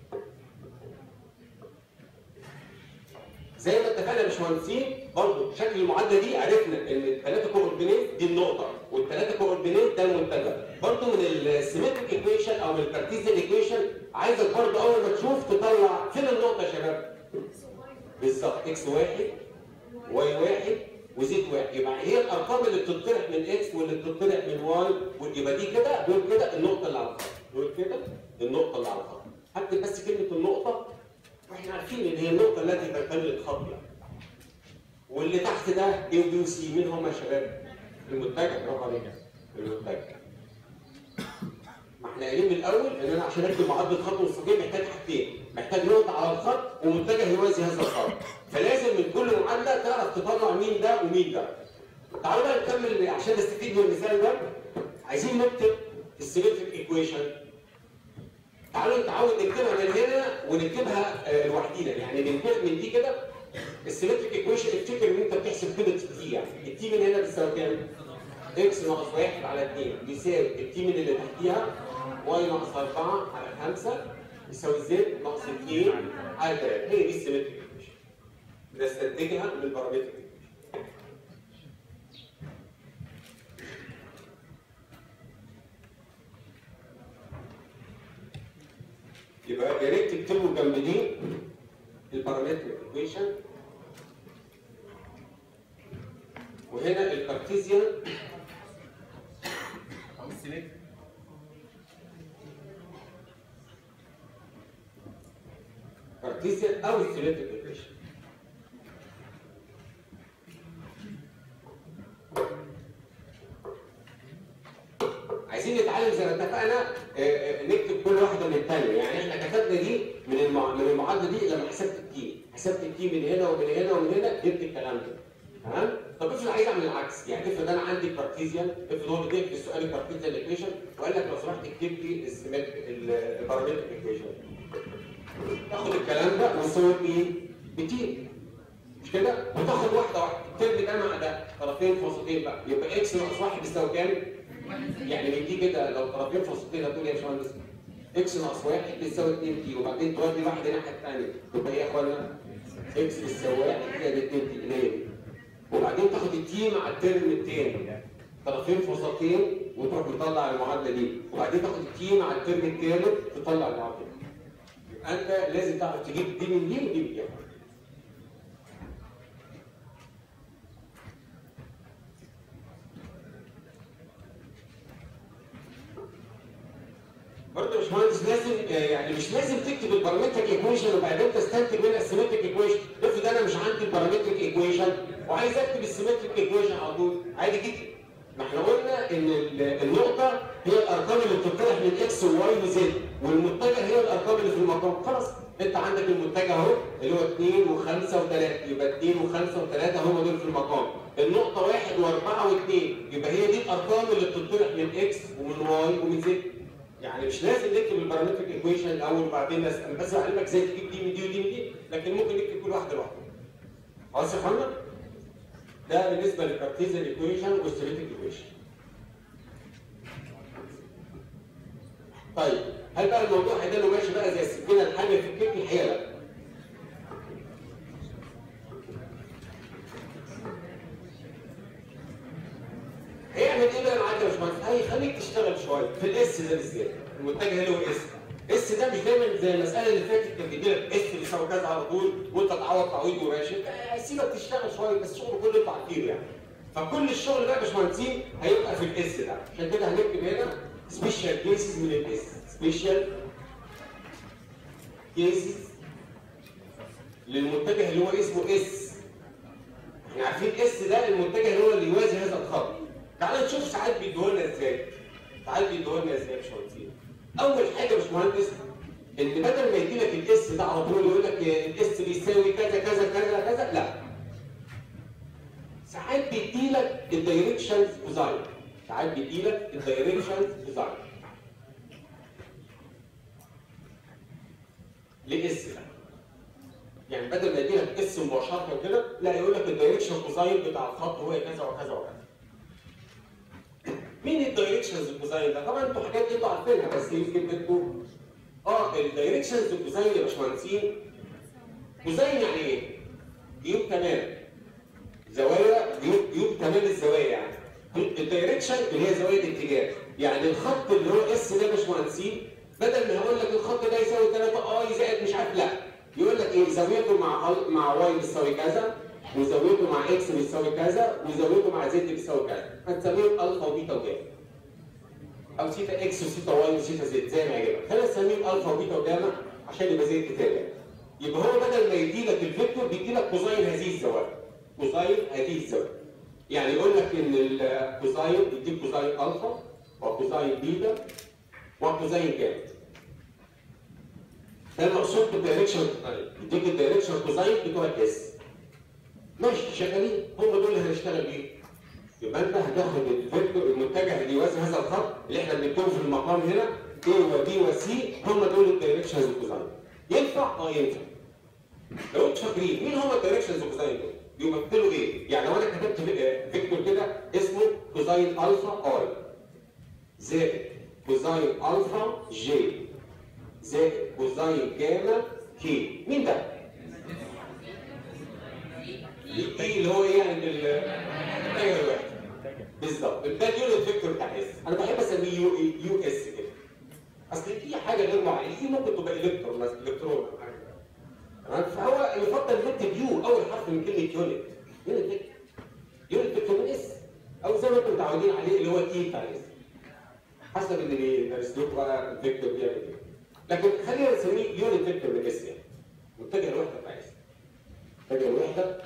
زي ما اتفقنا يا باشمهندسين برضه شكل المعادله دي عرفنا ان الثلاثه كوردينيت دي النقطه والثلاثه كوردينيت ده المنتجع برضه من السيمتريك ايكويشن او من الكارتيزيان ايكويشن عايزك برضه اول ما تشوف تطلع فين النقطه يا شباب؟ بالظبط اكس واحد واي واحد وزد واحد يبقى هي الارقام اللي بتطرح من اكس واللي بتطرح من واي يبقى دي كده دول كده النقطه اللي على الخط دول كده النقطه اللي على الخط هكتب بس كلمه النقطه واحنا عارفين ان هي النقطه التي تكتمل الخط يعني واللي تحت ده اي وبي وسي مين هم يا شباب؟ المتجه برافو عليك المتجه ما احنا قايلين من الاول ان انا عشان اكتب معادله خط مستقيم محتاج حاجتين محتاج نقطه على الخط ومتجه يوازي هذا الخط فلازم من كل معادله تعرف تطلع مين ده ومين ده تعالوا بقى نكمل عشان نستفيد من المثال ده عايزين نكتب السيمتريك ايكويشن تعالوا نتعود نكتبها من هنا ونكتبها آه، لوحدينا يعني ننتقل من دي كده السيمتريك ايكويشن افتكر ان انت بتحسب كده التي يعني التي من هنا بتساوي كام؟ اكس ناقص واحد على 2 بيساوي التي من اللي تحتيها واي ناقص 4 على 5 يساوي زد ناقص 2 على 3 هي دي السيمتريك ايكويشن بنستنتجها من البارامتر يبقى يا ريت تكتبوا جنب دي البارامتر ايكويشن وهنا الكارتيزيان او السيمتري كارتيزيان او السيمتريك ايكويشن عايزين نتعلم زي ما اتفقنا آه، آه، نكتب كل واحده من الثانيه يعني احنا كتبنا دي من المع... من المعادله دي لما حسبت التي حسبت التي من هنا ومن هنا ومن هنا جبت الكلام ده تمام طب افرض عايز اعمل العكس يعني افرض انا عندي كارتيزيان افرض هو بيديك في السؤال الكارتيزيان ايكويشن وقال لك لو سمحت اكتب لي البارامتريك ايكويشن تاخد الكلام ده وتساوي مين؟ بتي مش كده؟ وتاخد واحده واحده ترمي ده مع ده طرفين فاصلتين بقى يبقى اكس ناقص واحد يساوي كام؟ يعني من دي كده لو طرفين فاصلتين هتقول يا باشمهندس اكس ناقص واحد بيساوي 2 تي وبعدين تودي واحد الناحيه الثانيه تبقى ايه يا اخوانا؟ اكس بيساوي واحد زائد 2 تي اللي هي دي وبعدين تاخد التي مع الترم الثاني طرفين فاصلتين وتروح مطلع المعادله دي وبعدين تاخد التي مع الترم الثالث تطلع المعادله دي يبقى انت لازم تعرف تجيب دي من دي ودي من دي برضه يا باشمهندس لازم آه، يعني مش لازم تكتب البارامتريك ايكويشن وبعدين تستنتج منها السيمتريك ايكويشن افرض انا مش عندي البارامتريك ايكويشن وعايز اكتب السيمتريك ايكويشن على طول عادي جدا ما احنا قلنا ان ال- النقطه هي الارقام اللي بتطرح من اكس وواي وزد والمتجه هي الارقام اللي في المقام خلاص انت عندك المتجه اهو اللي هو 2 و5 و3 يبقى 2 و5 و3 هم دول في المقام النقطه 1 و4 و2 يبقى هي دي الارقام اللي بتطرح من اكس ومن واي ومن زد يعني مش لازم نكتب البارامتريك ايكويشن الاول وبعدين نس- انا بس بعلمك ازاي تجيب دي من دي ودي من دي لكن ممكن نكتب كل واحده لوحدها خلاص يا فندم ده بالنسبه للكارتيزيان ايكويشن والسيمتريك ايكويشن طيب هل بقى الموضوع هيضل ماشي بقى زي السكينه الحاميه في الكيك الحقيقه لا هيعمل ايه بقى معاك يا باشمهندس؟ هيخليك تشتغل شويه في الاس ده بالذات المتجه اللي هو اس اس ده مش دايما زي المساله اللي فاتت كان بيدي لك اس بيساوي كذا على طول وانت تعوض تعويض وماشي هيسيبك تشتغل شويه بس الشغل كله يطلع كتير يعني فكل الشغل ده يا باشمهندسين هيبقى في الاس ده عشان كده هنكتب هنا سبيشال كيسز من الاس سبيشال كيسز للمتجه اللي هو اسمه اس احنا عارفين اس ده المتجه اللي هو اللي يوازي هذا الخط تعال نشوف ساعات بيدوه لنا ازاي ساعات بيدوه لنا ازاي يا باشمهندسين اول حاجه يا باشمهندس ان بدل ما يدي لك الاس ده على طول يقول لك الاس بيساوي كذا كذا كذا كذا لا ساعات بيدي لك الدايركشنز كوزاين ساعات بيدي لك الدايركشنز كوزاين لاس ده يعني بدل ما يدي لك اس مباشره كده لا يقول لك الدايركشن كوزاين بتاع الخط هو كذا وكذا وكذا مين الدايركشنز الكوزاين ده؟ طبعا انتوا حاجات دي انتوا عارفينها بس يمكن بدكم اه الدايركشنز الكوزاين يا باشمهندسين كوزاين يعني ايه؟ جيوب تمام زوايا جيوب جيوب تمام الزوايا يعني الدايركشن اللي هي زوايا الاتجاه يعني الخط اللي هو اس ده يا باشمهندسين بدل ما هقول لك الخط ده يساوي 3 اي زائد مش عارف لا يقول لك ايه زاويته مع مع واي بتساوي كذا وزاويته مع اكس بتساوي كذا وزاويته مع زد بتساوي كذا هنسميهم الفا وبيتا وجاما او سيتا اكس وسيتا واي وسيتا زد زي ما يعجبك خلينا نسميهم الفا وبيتا وجاما عشان يبقى زي الكتاب يعني يبقى هو بدل ما يدي لك الفيكتور بيدي لك كوزاين هذه الزوايا كوزاين هذه الزوايا يعني يقول لك ان الكوزاين يديك كوزاين الفا وكوزاين بيتا وكوزاين جاما ده المقصود بالدايركشن كوزاين يديك الدايركشن كوزاين بتوع الاس ماشي شغالين هم دول اللي هنشتغل بيهم يبقى انت هتاخد الفيكتور المتجه اللي يوازي هذا الخط اللي احنا بنكتبه في المقام هنا A وB وC هم دول الدايركشنز الكوزاين ينفع؟ اه ينفع لو انتوا فاكرين مين هم الدايركشنز الكوزاين دول؟ بيمثلوا ايه؟ يعني لو انا كتبت في- فيكتور كده اسمه كوزاين الفا اي زائد كوزاين الفا جي زائد كوزاين جاما كي مين ده؟ ايه اللي هو ايه عند المتجه الواحد بالظبط ده اليونت فيكتور بتاع اس انا بحب اسميه يو يو اس كده اصل في حاجه غير معينه دي ممكن تبقى الكترون مثلا الكترون أو حاجة. تمام فهو يفضل نكتب يو اول حرف من كلمه يونت يونت فيكتور يونت فيكتور من اس او زي ما انتم متعودين عليه اللي هو الاي بتاع اس حسب اللي بيدرس لكم بقى الفيكتور بيعمل ايه لكن خلينا نسميه يونت فيكتور من اس يعني متجه الوحده بتاع اس متجه الوحده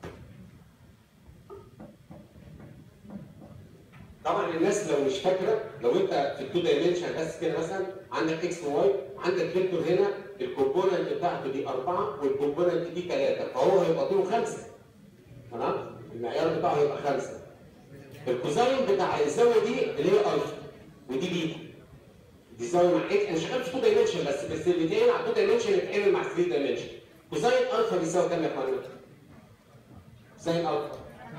طبعا الناس لو مش فاكره لو انت في التو دايمنشن بس كده مثلا عندك اكس وواي عندك فيكتور هنا الكومبوننت بتاعته دي اربعه والكومبوننت دي ثلاثه فهو هيبقى طوله خمسه تمام؟ المعيار بتاعه هيبقى خمسه الكوزاين بتاع الزاويه دي اللي هي الفا ودي بيتا دي زاويه مع اكس انا شغال في 2 دايمنشن بس بس اللي بيتعمل على 2 دايمنشن يتعمل مع 3 دايمنشن كوزاين الفا بيساوي كام يا اخوانا؟ كوزاين الفا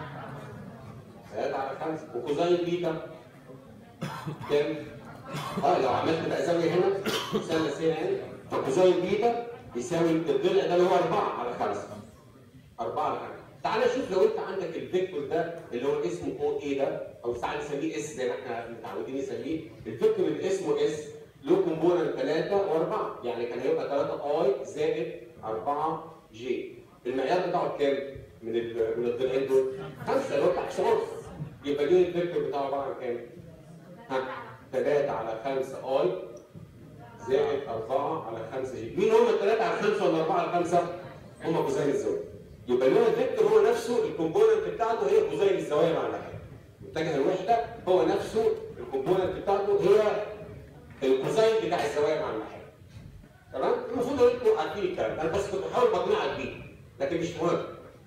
3 على 5 وكوزاين بيتا كام؟ اه لو عملت بقى زاويه هنا مثلث هنا يعني فكوزاين بيتا يساوي الضلع ده اللي هو 4 على 5 4 على 5 تعالى شوف لو انت عندك الفيكتور ده اللي هو اسمه او اي ده او تعالى نسميه اس زي ما احنا متعودين نسميه الفيكتور اللي اسمه اس له كومبوننت 3 و4 يعني كان هيبقى 3 اي زائد 4 جي المعيار بتاعه كام؟ من ال من الضلعين دول 5 اللي هو بتاع ونص يبقى دي الفيكتور بتاعه عباره عن كام؟ ها 3 على 5 اي زائد 4 على 5 جي مين هم الثلاثه على 5 ولا 4 على 5؟ هم كوزين الزاويه يبقى اللون الفيكتور هو نفسه الكومبوننت بتاعته هي كوزين الزوايا مع الناحيه متجه الوحده هو نفسه الكومبوننت بتاعته هي الكوزين بتاع الزوايا مع الناحيه تمام المفروض ان انتوا عارفين الكلام ده انا بس كنت بحاول بقنعك بيه لكن مش مهم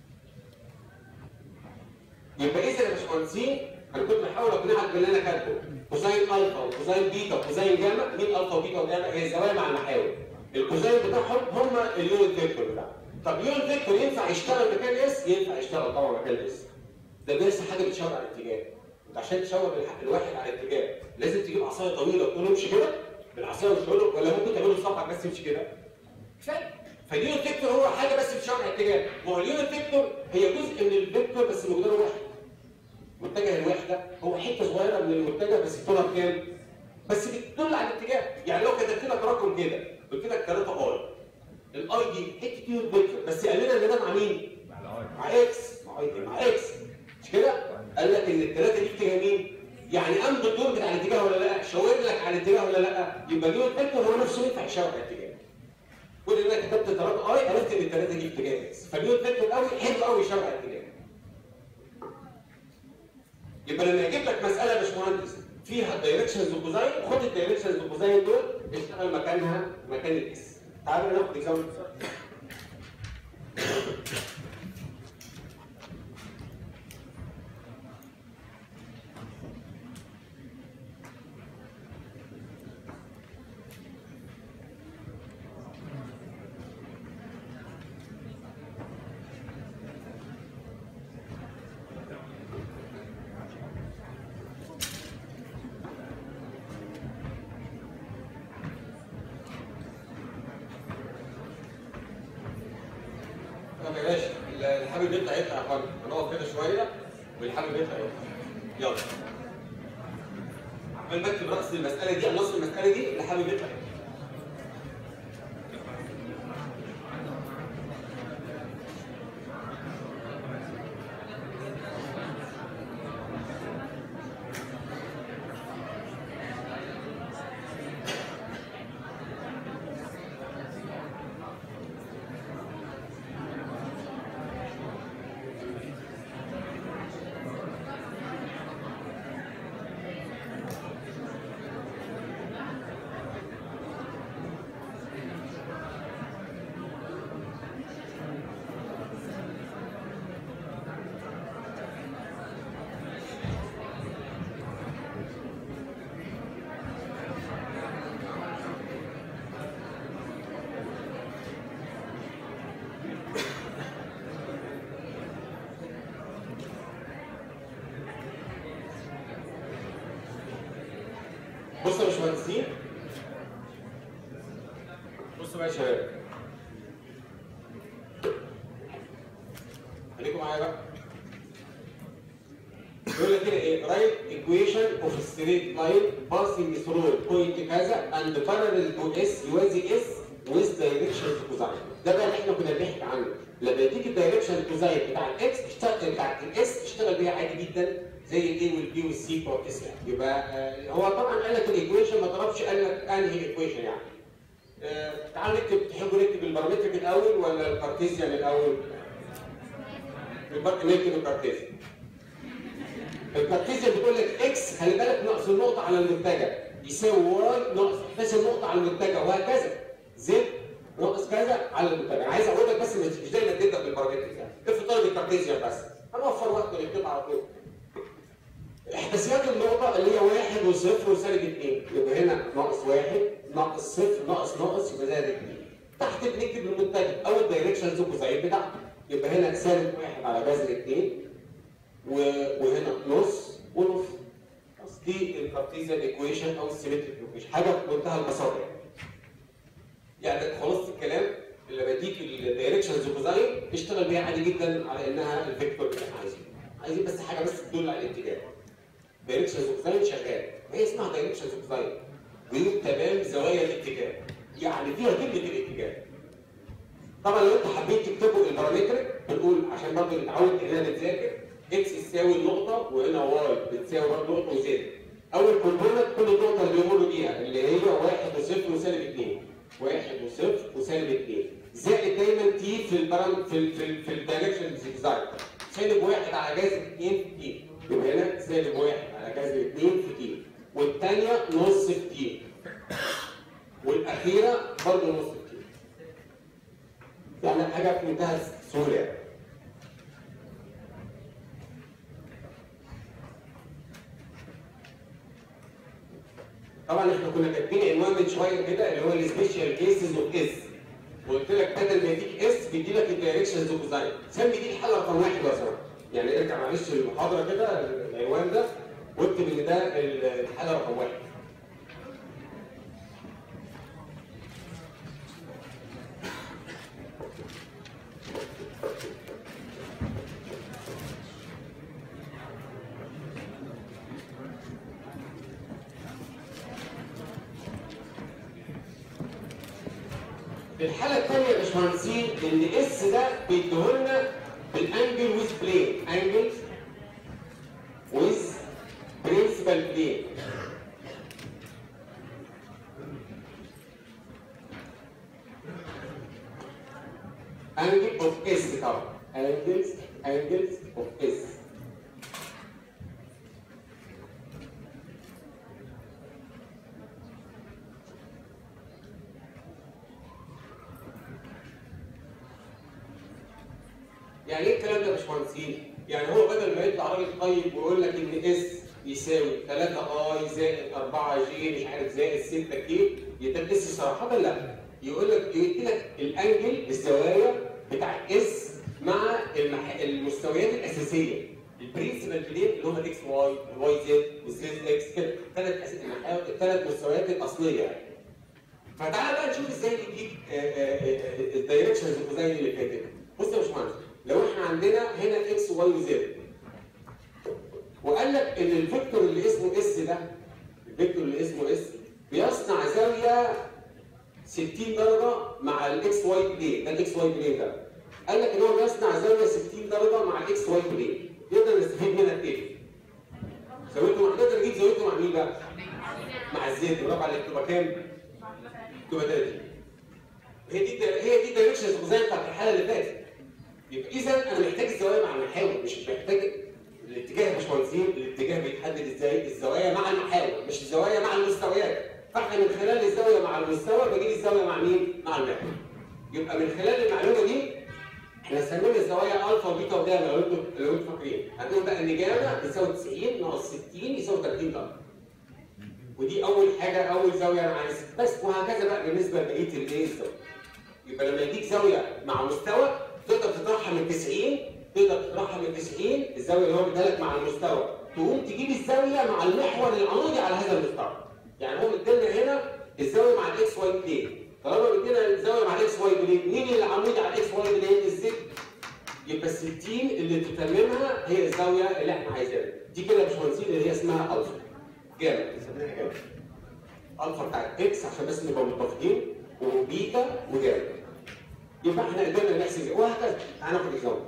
يبقى اذا يا باشمهندسين انا كنت بحاول اقنعك باللي انا كاتبه كوزين الفا وكوزين بيتا وكوزين جاما مين الفا وبيتا وجاما هي الزوايا مع المحاور الكوزين بتاعهم هم اليونت فيكتور بتاعهم طب اليونت فيكتور ينفع يشتغل مكان اس ينفع يشتغل طبعا مكان اس ده بس حاجه بتشاور على الاتجاه انت عشان تشاور الواحد على الاتجاه لازم تجيب عصايه طويله وتقول له امشي كده بالعصايه مش له ولا ممكن تعمله صبعك بس يمشي كده كفايه فاليونت فيكتور هو حاجه بس بتشاور على الاتجاه ما هو اليونت فيكتور هي جزء من الفيكتور بس مقداره واحد متجه الوحده هو حته صغيره من المتجه بس طولها كام؟ بس بتدل على الاتجاه يعني لو كتبت لك رقم كده قلت لك 3 اي الاي دي حته يونت فيكتور بس قال لنا ان ده مع مين؟ مع اكس مع اي مع اكس مش كده؟ قال لك ان الثلاثه دي اتجاه مين؟ يعني قام بالدور بتاع الاتجاه ولا لا؟ شاور لك على الاتجاه ولا لا؟ يبقى اليونت فيكتور هو نفسه ينفع يشاور على الاتجاه كل ان انا كتبت 3 اي عرفت ان الثلاثه دي اتجاه اكس فاليونت فيكتور قوي حلو قوي يشاور على الاتجاه يبقى لما يجيب لك مساله يا باشمهندس فيها الدايركشنز وكوزاين خد الدايركشنز وكوزاين دول اشتغل مكانها مكان الاكس تعالوا ناخد اكزامبل طب يا باشا اللي حابب يطلع يطلع يا فندم هنقف كده شويه واللي حابب يطلع يطلع يلا عمال بكتب راس المساله دي نص المساله دي اللي حابب يطلع يطلع بصوا يا باشمهندسين بصوا بقى يا شباب خليكم معايا بقى يقول لك كده ايه رايت ايكويشن اوف ستريت لاين باسنج ثرو بوينت كذا اند بارلل تو اس يوازي اس ويز دايركشن كوزاين ده بقى اللي احنا كنا بنحكي عنه لما يديك الدايركشن كوزاين بتاع الاكس اشتغل بتاع الاس اشتغل بيها عادي جدا زي الاي والبي والسي بتوع الاس يعني يبقى آه هو طبعا قال لك الايكويشن ما طلبش قال لك انهي ايكويشن يعني آه تعال نكتب تحبوا نكتب البارامتريك الاول ولا الكارتيزيان الاول؟ البر- نكتب الكارتيزيان الكارتيزيان بتقول لك اكس خلي بالك ناقص النقطه على المتجه يساوي واي ناقص احداث النقطه على المتجه وهكذا زد ناقص كذا على المتجه انا عايز اقول لك بس مش مش دايما تبدا بالبارامترز يعني افرض طالب الكارتيزيان بس هنوفر وقت ونكتب على طول احداثيات النقطة اللي هي واحد وصفر وسالب اثنين يبقى هنا ناقص واحد ناقص صفر ناقص ناقص يبقى زائد اثنين تحت بنكتب المتجه او الدايركشنز الكوساين بتاعته يبقى هنا سالب واحد على جذر اثنين وهنا نص ونص بس دي الكارتيزيان ايكويشن او السيمتريك ايكويشن حاجه في منتهى البساطه يعني يعني خلاص الكلام اللي بديك الدايركشنز كوزاين اشتغل بيها عادي جدا على انها الفيكتور اللي احنا عايزينه عايزين بس حاجه بس تدل على الاتجاه دايركشنز كوزاين شغال هي اسمها دايركشنز كوزاين بيقول تمام زوايا الاتجاه يعني فيها كلمه الاتجاه طبعا لو انت حبيت تكتبوا البارامتر بنقول عشان برضه نتعود اننا نتذاكر اكس يساوي النقطه وهنا واي بتساوي برضه نقطه وزد اول كومبوننت كل النقطه اللي بيمروا بيها اللي هي واحد وصفر وسالب اثنين واحد وصفر وسالب اثنين زائد دايما تي في البرام في ال في, ال في الدايركشن زيجزاج سالب واحد على جذر اثنين في تي يبقى هنا سالب واحد على جذر اثنين في تي والثانيه نص في تي والاخيره برضه نص في تي يعني حاجه في منتهى السهوله يعني. طبعا احنا كنا كاتبين عنوان من شويه كده اللي هو السبيشال كيسز اوف اس وقلت لك بدل ما يديك اس بيدي لك الدايركشنز اوف ديزاين سمي دي الحاله رقم واحد لو سمحت يعني ارجع معلش للمحاضره كده العنوان ده واكتب ان ده الحاله رقم واحد الحاله الثانيه يا باشمهندسين ان اس ده بيديهولنا بالانجل ويز بلين انجل ويز برنسبل بلين انجل اوف اس طبعا انجلز انجلز اوف اس يعني ايه الكلام ده يا باشمهندسين؟ يعني هو بدل ما يطلع راجل طيب ويقول لك ان اس يساوي 3 اي زائد 4 جي مش عارف زائد 6 كي يدرس صراحه لا يقول لك يدي لك الانجل الزوايا بتاع اس مع المح... المستويات الاساسيه البرنسبل بلين اللي هم الاكس واي والواي زد والزد اكس كده ثلاث أس... الثلاث مستويات الاصليه يعني فتعالى بقى نشوف ازاي نجيب الدايركشنز زي اللي فاتت بص يا باشمهندس لو احنا عندنا هنا اكس واي وزد وقال لك ان الفيكتور اللي اسمه اس ده الفيكتور اللي اسمه اس بيصنع زاويه 60 درجه مع الاكس واي بلين ده الاكس واي بلين ده قال لك ان هو بيصنع زاويه 60 درجه مع الاكس واي بلين نقدر نستفيد منها بايه؟ زاويته مع نقدر نجيب زاويته مع مين بقى؟ مع الزد برافو عليك تبقى كام؟ تبقى 30 هي دي هي دي الدايركشنز بتاعت الحاله اللي فاتت يبقى اذا انا محتاج الزوايا مع المحاور مش محتاج الاتجاه يا باشمهندسين الاتجاه بيتحدد ازاي؟ الزوايا مع المحاور مش الزوايا مع المستويات فاحنا من خلال الزاويه مع المستوى بجيب الزاويه مع مين؟ مع المحور يبقى من خلال المعلومه دي احنا سمينا الزوايا الفا وبيتا وجاما لو انتم لو انتم فاكرين هتقول بقى ان جاما بتساوي 90 ناقص 60 يساوي 30 درجه ودي اول حاجه اول زاويه انا عايزها بس وهكذا بقى بالنسبه لبقيه الايه الزاويه يبقى لما يديك زاويه مع مستوى تقدر تطرحها من 90 تقدر تطرحها من 90 الزاويه اللي هو مديها لك مع المستوى تقوم تجيب الزاويه مع المحور العمودي على هذا المستوى يعني هو مدينا هنا الزاويه مع الاكس واي بلين طالما مدينا الزاويه مع الاكس واي بلين مين اللي عمودي على الاكس واي بلين الزد يبقى ال 60 اللي تتممها هي الزاويه اللي احنا عايزينها دي كده يا باشمهندسين اللي هي اسمها الفا جامد بنسميها جامد الفا بتاعت اكس عشان بس نبقى متفقين وبيتا وجامد يبقى احنا قدرنا نحسب وهكذا تعالى ناخد اكزامبل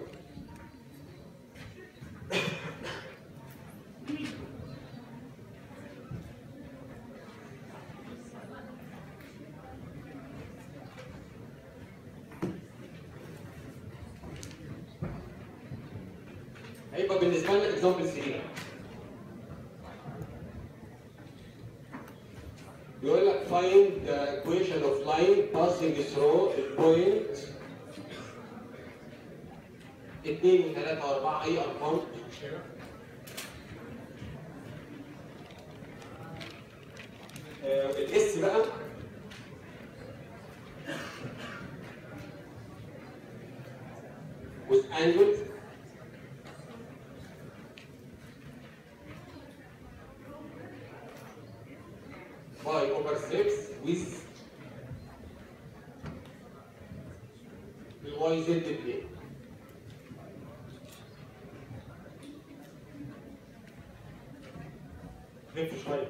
هيبقى بالنسبه لنا اكزامبل 3 بيقول لك find the equation of line passing through the point 2 و3 و4 اي ارقام مش كده؟ آه، الاس بقى with angle y over 6 with الواي زد بلين لف شويه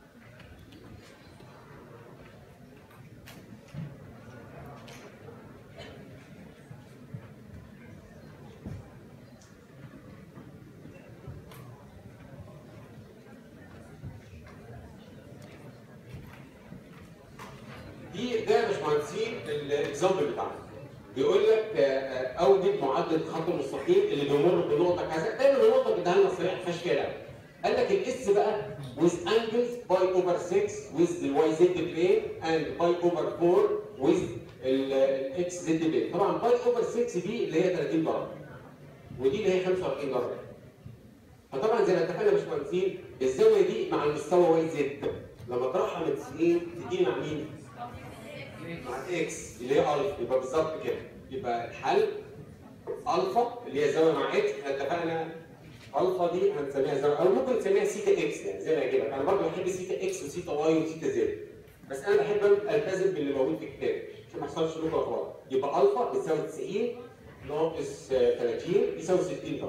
دي ده يا باشمهندسين الاكزامبل بتاعنا بيقول لك آه، آه، اوجد معدل الخط المستقيم اللي بيمر بنقطه كذا دايما النقطه بتديها لنا صريح ما فيهاش فيها لعب. قال لك الاس بقى with angles باي اوفر 6 with الواي زد بلين and باي اوفر 4 with الاكس زد بلين طبعا باي اوفر 6 دي اللي هي 30 درجه ودي اللي هي 45 درجه فطبعا زي ما اتفقنا يا باشمهندسين الزاويه دي مع المستوى واي زد لما تطرحها من 90 تدينا مع مين؟ مع الاكس اللي هي الفا يبقى بالظبط كده يبقى الحل الفا اللي هي زاويه مع اكس احنا اتفقنا الفا دي هنسميها زاويه او ممكن نسميها سيتا اكس يعني زي ما يعجبك انا برضه بحب سيتا اكس وسيتا واي وسيتا زد بس انا بحب التزم باللي موجود في الكتاب عشان ما يحصلش لكم غلط يبقى الفا بتساوي 90 ناقص آه، 30 يساوي 60 درجه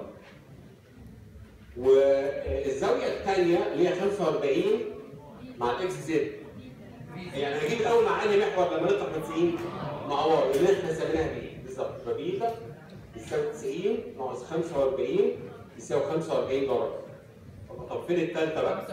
والزاويه الثانيه اللي هي 45 مع الاكس زد يعني هجيب الاول مع انهي محور لما نطلع من 90 مع واي اللي احنا سميناها بيه بالظبط يبقى بيتا يساوي 90 ناقص 45 يساوي 45 درجه طب فين الثالثه بقى؟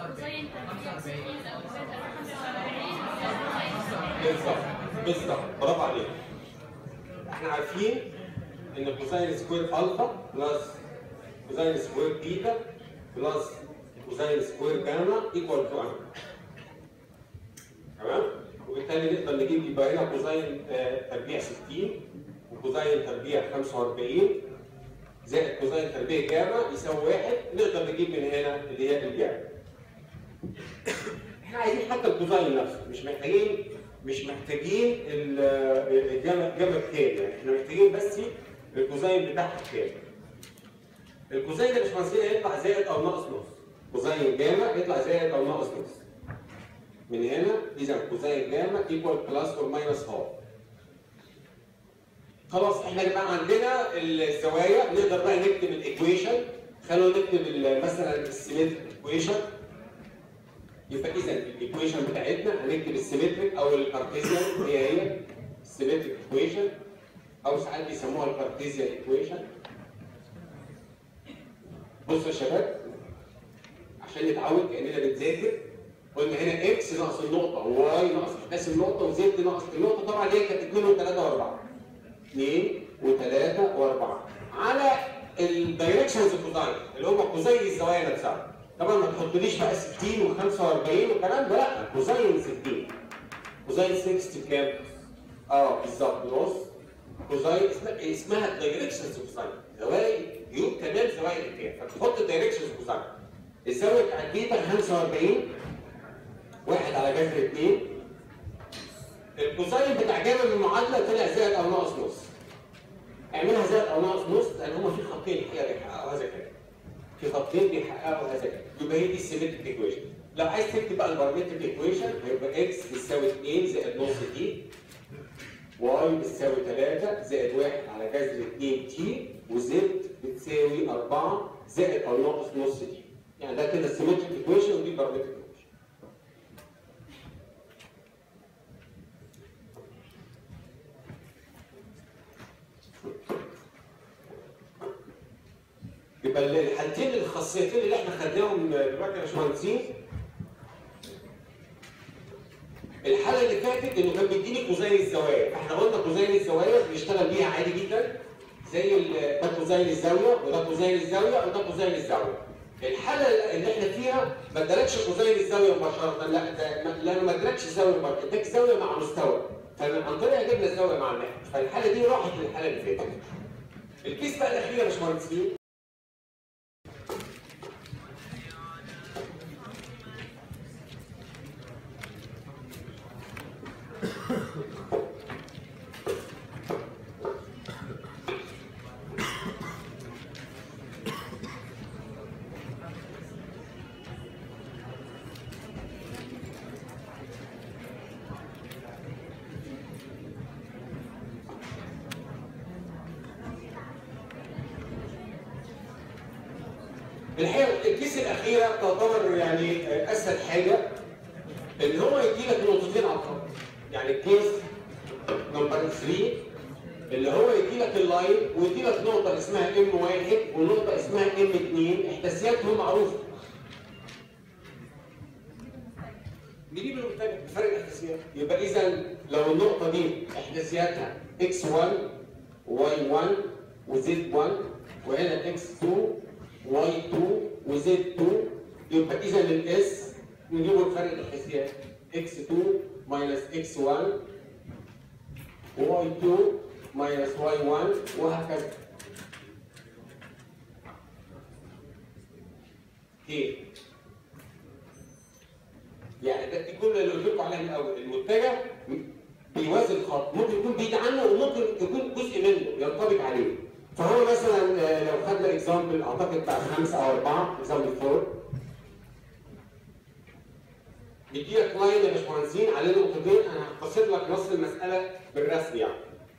بالظبط بالظبط برافو عليك احنا عارفين ان كوساين سكوير الفا بلس كوساين سكوير بيتا بلس كوساين سكوير جاما ايكوال تو ام تمام وبالتالي نقدر نجيب يبقى هنا كوزين آه، تربيع 60 وكوزين تربيع 45 زائد كوزين تربيع جاما يساوي واحد نقدر نجيب من هنا اللي هي الجاما. احنا عايزين حتى الكوزين نفسه مش محتاجين مش محتاجين ال- الجاما جاما بكام يعني احنا محتاجين بس الكوزين بتاعها بكام. الكوزين ده مش مصير يطلع زائد او ناقص نص. كوزين جاما يطلع زائد او ناقص نص. من هنا اذا كوزين جاما ايكوال بلس اور ماينس هاف خلاص احنا يبقى عندنا الزوايا نقدر بقى نكتب الايكويشن خلونا نكتب ال- مثلا السيمتريك ايكويشن يبقى اذا الايكويشن بتاعتنا هنكتب السيمتريك او الكارتيزيان هي هي السيمتريك ايكويشن او ساعات بيسموها الكارتيزيان ايكويشن بصوا يا شباب عشان نتعود كاننا بنذاكر قلنا هنا اكس ناقص النقطه واي ناقص احداث النقطه وزد ناقص النقطه طبعا دي كانت 2 و3 و4 2 و3 و4 على الدايركشنز كوزاين اللي هم كوزين الزوايا نفسها طبعا ما تحطليش بقى 60 و45 والكلام ده لا كوزين 60 كوزين 60 بكام؟ اه بالظبط نص كوزين اسمها اسمها الدايركشنز كوزاين زوايا يوم تمام زوايا الاتجاه فتحط الدايركشنز كوزاين الزاويه بتاعت بيتا 45 واحد على جذر اثنين الكوساين بتاع جامع من المعادله طلع زائد او ناقص نص اعملها زائد او ناقص نص لان هما في خطين الحقيقه بيحققوا هذا الكلام في خطين بيحققوا هذا الكلام يبقى هي دي السيمتريك ايكويشن لو عايز تكتب بقى البارامتريك ايكويشن هيبقى اكس بتساوي 2 زائد نص تي واي بتساوي 3 زائد 1 على جذر 2 تي وزد بتساوي 4 زائد او ناقص نص تي يعني ده كده السيمتريك ايكويشن ودي البارامتريك ايكويشن يبقى الحالتين الخاصيتين اللي احنا خدناهم دلوقتي يا باشمهندسين الحاله اللي فاتت انه كان بيديني كوزين الزوايا فاحنا قلنا كوزين الزوايا بنشتغل بيها عادي جدا زي ال- ده كوزين الزاويه وده كوزين الزاويه وده كوزين الزاويه الحاله اللي احنا فيها ما ادالكش كوزين الزاويه مباشره لا ده ما- لا ما ادالكش الزاويه مباشره اداك زاويه مع مستوى فعن طريقها جبنا الزاويه مع المحور فالحاله دي راحت للحاله اللي فاتت الكيس بقى الاخيره يا باشمهندسين الحقيقه الكيس الاخيره تعتبر يعني اسهل حاجه ان هو يدي لك نقطتين على الخط يعني الكيس نمبر 3 اللي هو يدي لك اللاين ويدي لك نقطه اسمها ام واحد ونقطه اسمها ام 2 احداثياتهم معروفه نجيب المختلف بفرق الاحداثيات يبقى اذا لو النقطه دي احداثياتها x1 y1 وz1 وهنا x2 y2 وz2 يبقى اذا الاس نجيبه بفرق الاحداثيات x2 minus x1 y2 minus y1 وهكذا كيف يعني ده الجمله اللي قلت لكم عليها من الاول المتجه بيوازي الخط ممكن يكون بعيد عنه وممكن يكون جزء منه ينطبق عليه فهو مثلا آه، لو خدنا اكزامبل اعتقد بتاع خمسه او اربعه اكزامبل فور بيدي لك لاين يا باشمهندسين عليه نقطتين انا هختصر لك نص المساله بالرسم يعني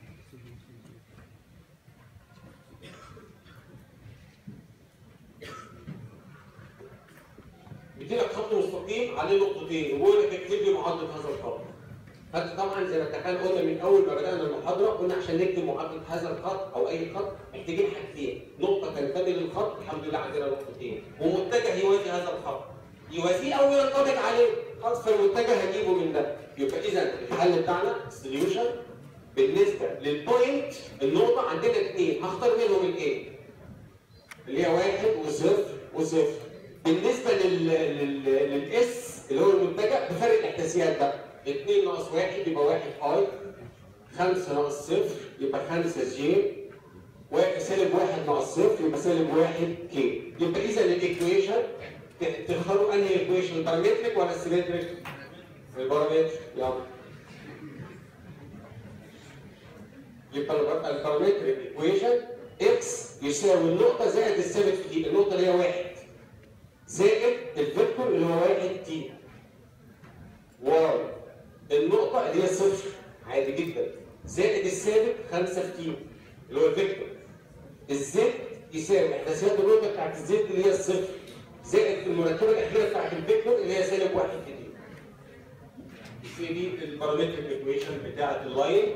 بيدي لك خط مستقيم عليه نقطتين وبيقول لك اكتب لي معادله هذا الخط. فانت طبعا زي ما اتفقنا قلنا من اول ما بدانا المحاضره قلنا عشان نكتب معادله هذا الخط او اي خط محتاجين حاجتين، نقطه تنتمي للخط الحمد لله عندنا نقطتين، ومتجه يوازي هذا الخط. يوازيه او ينطبق عليه، خلاص فالمتجه هجيبه من ده. يبقى اذا الحل بتاعنا سوليوشن بالنسبه للبوينت النقطه عندنا اثنين هختار منهم الايه؟ اللي هي واحد وصفر وصفر. بالنسبه لل لل للاس اللي هو المتجه بفرق الاحداثيات ده 2 ناقص 1 يبقى 1 اي 5 ناقص 0 يبقى 5 جي واحد سالب 1 ناقص 0 يبقى سالب 1 كي يبقى اذا الايكويشن ت- تختاروا انهي ايكويشن بارامتريك ولا سيمتريك؟ البارامتر يلا يبقى الب- البارامتريك ايكويشن اكس يساوي النقطه زائد الثابت في دي النقطه اللي هي 1 زائد الفيكتور اللي هو 1 تي واي النقطة اللي هي صفر عادي جدا زائد الثابت 5 في تي اللي هو الفيكتور الزد يساوي احداثيات النقطة بتاعت الزد اللي هي الصفر زائد المركبة الأخيرة بتاعت الفيكتور اللي هي سالب 1 في تي في دي البارامتريك ايكويشن بتاعت اللاين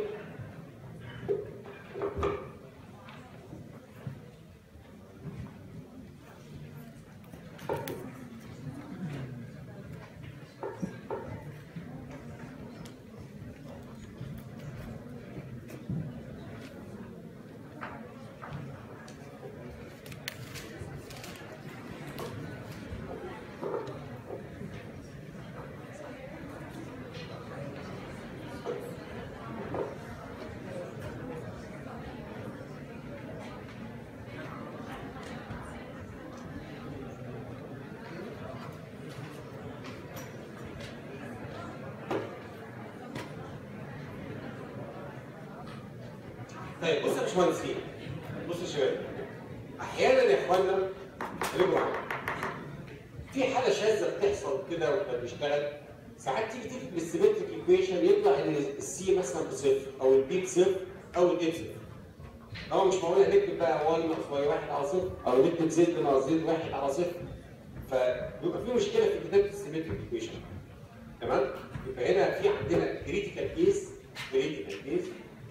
طيب بص يا باشمهندسين بص يا شباب احيانا يا اخوانا خليكم معايا في حاله شاذه بتحصل كده واحنا بنشتغل ساعات تيجي تكتب السيمتريك ايكويشن يطلع ان السي مثلا بصفر او البي بصفر او الاف صفر هو مش معقول هنكتب بقى واي ناقص واي واحد على صفر او نكتب زد ناقص زد واحد على صفر فبيبقى في مشكله في كتابه السيمتريك ايكويشن تمام؟ يبقى هنا في عندنا كريتيكال كيس كريتيكال كيس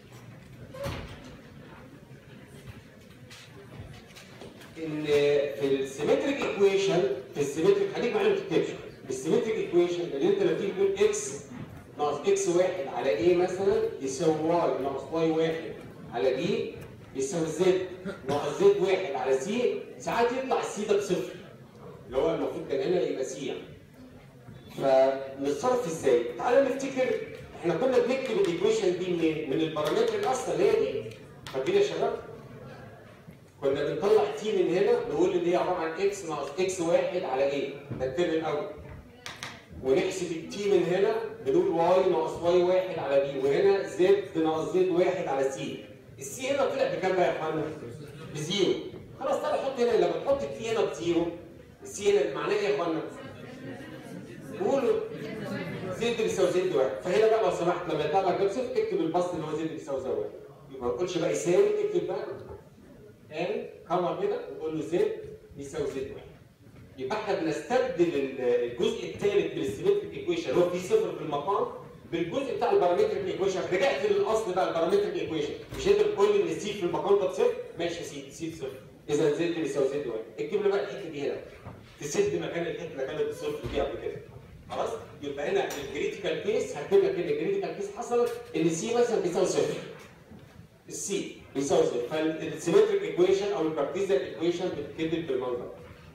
ان في السيمتريك ايكويشن في السيمتريك خليك معايا ما تكتبش السيمتريك ايكويشن اللي انت لما تيجي تقول اكس ناقص اكس واحد على ايه مثلا يساوي واي ناقص واي واحد على بي يساوي زد ناقص زد واحد على سي ساعات يطلع السي ده بصفر اللي هو المفروض كان هنا يبقى سي يعني فنتصرف ازاي؟ تعالى نفتكر احنا كنا بنكتب الايكويشن دي منين؟ من البارامتر الاصل اللي هي دي فاكرين يا شباب؟ كنا بنطلع تي من هنا نقول ان هي عباره عن اكس ناقص اكس واحد على ايه؟ ده الترم الاول ونحسب التي من هنا بنقول واي ناقص واي واحد على بي وهنا زد ناقص زد واحد على سي السي هنا طلع بكام بقى يا اخوانا؟ بزيرو خلاص تعالى حط هنا لما تحط التي هنا بزيرو السي هنا معناه ايه يا اخوانا؟ قولوا زد بيساوي زد واحد فهنا بقى لو سمحت لما يطلع لك صفر اكتب البسط اللي هو زد بيساوي زد واحد يبقى ما تقولش بقى يساوي اكتب بقى ان كما كده وتقول له زد بيساوي زد واحد يبقى احنا بنستبدل الجزء الثالث من السيمتريك ايكويشن اللي هو فيه صفر في المقام بالجزء بتاع البارامتريك ايكويشن رجعت للاصل بقى البارامتريك ايكويشن مش انت بتقول ان السي في المقام ده بصفر ماشي يا سيدي سي بصفر اذا زد بيساوي زد واحد اكتب لي بقى الحته دي هنا تسد مكان الحته اللي كانت بصفر دي قبل كده خلاص يبقى هنا الكريتيكال كيس هكتب لك ان الكريتيكال كيس حصلت ان سي مثلا بيساوي صفر السي بيساوي صفر فالسيمتريك ايكويشن او الكارتيزيان ايكويشن بتتكتب بالمنظر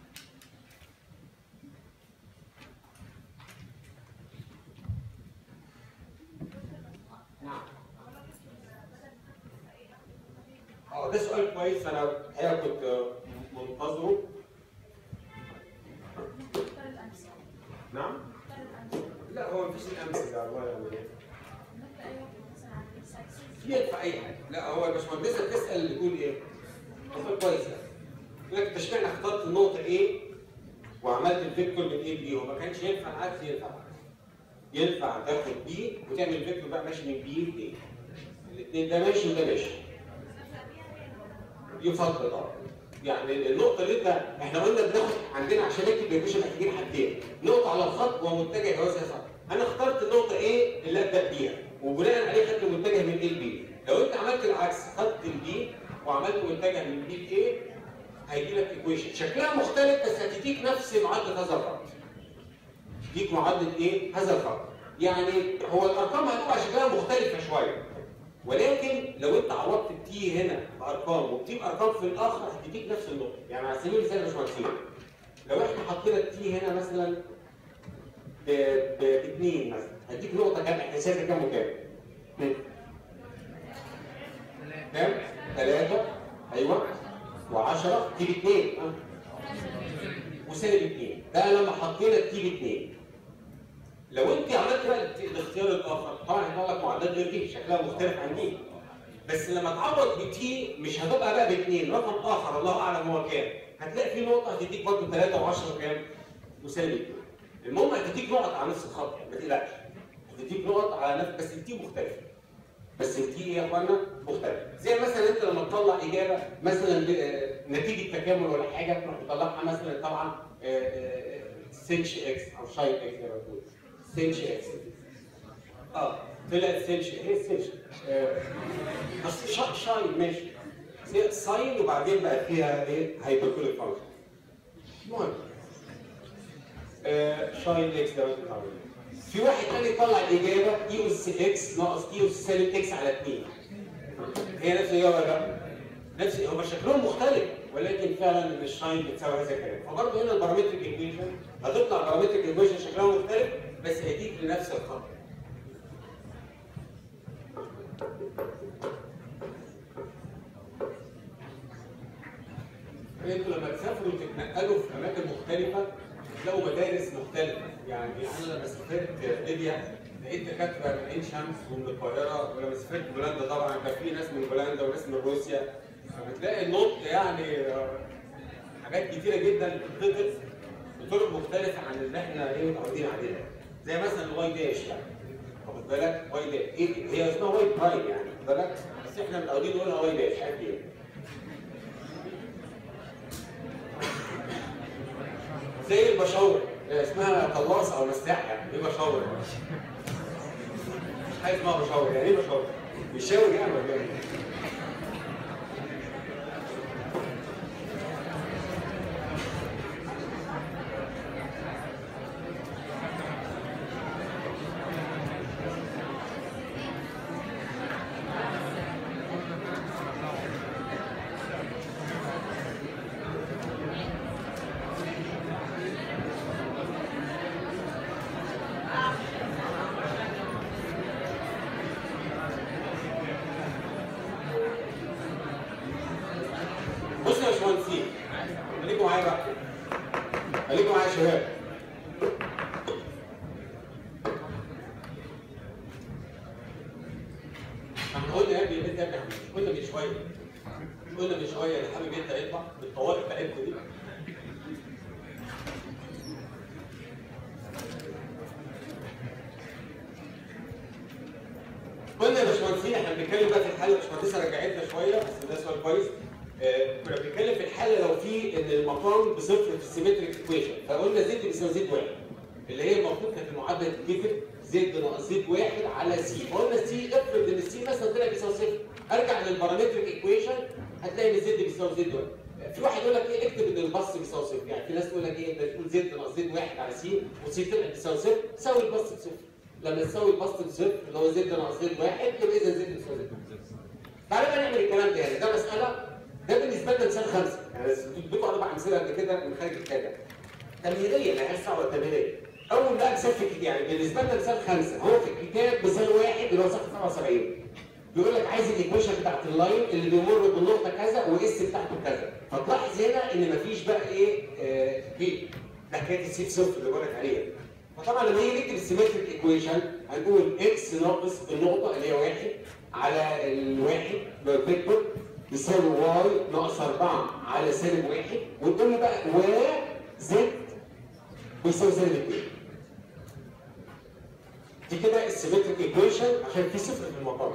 اه ده سؤال كويس انا الحقيقه كنت منتظره نعم لا هو مفيش الامثله الله يعني ينفع اي حاجه لا هو الباشمهندسه بتسال اللي تقول ايه؟ سؤال كويس يعني يقول لك انت اشمعنى اخترت النقطه ايه وعملت الفيكتور من ايه لبي هو ما كانش ينفع العكس ينفع ينفع تاخد بي وتعمل الفيكتور بقى ماشي من بي لايه الاثنين ده ماشي وده ماشي يفضل اه يعني النقطة اللي انت احنا قلنا بناخد عندنا عشان نكتب الايكويشن محتاجين حاجتين، نقطة على الخط ومتجه جواز يسار. انا اخترت النقطة ايه اللي ابدا بيها وبناء عليه خدت متجه من ايه لبي. لو انت عملت العكس خدت البي وعملت متجه من بي لايه هيجي لك ايكويشن شكلها مختلف بس هتديك نفس معادلة هذا الخط. تديك معادلة ايه؟ هذا الخط. يعني هو الارقام هتبقى شكلها مختلفة شوية. ولكن لو انت عوضت التي هنا بارقام وبتجيب ارقام في الاخر هتديك نفس النقطه يعني على سبيل المثال يا باشمهندسين لو احنا حطينا التي هنا مثلا باثنين مثلا هديك نقطه كام احنا شايفه كام وكام؟ كام؟ ثلاثة ايوه و10 تي باثنين ها وسالب اثنين ده لما حطينا التي باثنين لو انت عملت بقى الاختيار الاخر طبعا هيطلع لك معدات غير دي شكلها مختلف عن دي بس لما تعوض بتي مش هتبقى بقى باثنين رقم اخر الله اعلم هو كام هتلاقي في نقطه هتديك برضه 3 و10 وكام وسالب المهم هتديك نقط على نفس الخط ما تقلقش هتديك نقط على نفس بس التي مختلفه بس التي ايه يا اخوانا مختلفه زي مثلا انت لما تطلع اجابه مثلا نتيجه تكامل ولا حاجه تروح تطلعها مثلا طبعا سنش اكس او شايب اكس زي ما بتقول سنش اكس اه طلعت سنش ايه سنش آه. بس شا شاين ماشي ساين وبعدين بقى فيها ايه هايبربوليك فانكشن المهم آه شاين اكس ده في واحد تاني يطلع الاجابه اي اس اكس ناقص اي اس سالب اكس على 2 هي نفس الاجابه ولا لا؟ نفس هو شكلهم مختلف ولكن فعلا ان الشاين بتساوي هذا الكلام فبرضه هنا البارامتريك ايكويشن هتطلع البارامتريك ايكويشن شكلها مختلف بس هيديك لنفس الخط انتوا لما تسافروا وتتنقلوا في اماكن مختلفه تلاقوا مدارس مختلفه يعني انا لما سافرت ليبيا لقيت دكاتره من عين شمس ومن القاهره ولما سافرت بولندا طبعا كان في ناس من بولندا وناس من روسيا فبتلاقي النطق يعني حاجات كتيره جدا بتتنطق بطرق مختلفه عن اللي احنا ايه متعودين عليها زي مثلا الواي داش يعني واخد بالك واي داش ايه هي اسمها واي برايم يعني واخد بالك بس احنا متعودين نقولها واي داش عارف ايه زي البشاور اسمها قلاص او مساح يعني ايه بشاور حاجه اسمها بشاور يعني ايه بشاور بيشاور يعني ولا ايه باشمهندسين خليكم معايا بقى خليكم معايا يا شباب احنا قلنا يا ابني انت يا ابني قلنا من شويه قلنا من شويه اللي حابب يبدا يطلع بالطوارئ بتاعتكم دي قلنا يا باشمهندسين احنا بنتكلم بقى في الحاله الباشمهندسه رجعتنا شويه بس ده سؤال كويس آه، كنا بنتكلم في الحاله لو في ان المقام بصفر في السيمتريك ايكويشن فقلنا زد بيساوي زد واحد اللي هي المفروض كانت المعادله تتكتب زد ناقص زد واحد على سي فقلنا سي افرض ان السي مثلا طلع بيساوي صفر ارجع للبارامتريك ايكويشن هتلاقي ان زد بيساوي زد واحد في واحد يقول لك ايه اكتب ان الباص بيساوي صفر يعني في ناس تقول لك ايه انت تقول زد ناقص زد واحد على سي وسي طلع بيساوي صفر ساوي الباص بصفر لما تساوي البسط بصفر اللي هو زد ناقص زد واحد يبقى اذا زد بيساوي زد تعالى بقى نعمل الكلام ده يعني ده مساله ده بالنسبه لنا مثال خمسه يعني اديكم اربع امثله قبل كده من خارج الكتاب تمهيديه لا هي صعبه تمهيديه اول بقى مثال في الكتاب يعني بالنسبه لنا مثال خمسه هو في الكتاب مثال واحد اللي هو صفحه 77 بيقول لك عايز الايكويشن بتاعت اللاين اللي بيمر بالنقطه كذا واس بتاعته كذا فتلاحظ هنا ان مفيش بقى ايه آه بي ده حكايه السي صفر اللي بقول لك عليها فطبعا لما نيجي نكتب السيمتريك ايكويشن هنقول اكس ناقص النقطه اللي هي واحد على الواحد فيكتور يساوي واي ناقص 4 على سالب واحد ونقول له بقى و زد بيساوي سالب 2 دي كده السيمتريك ايكويشن عشان في صفر في المقام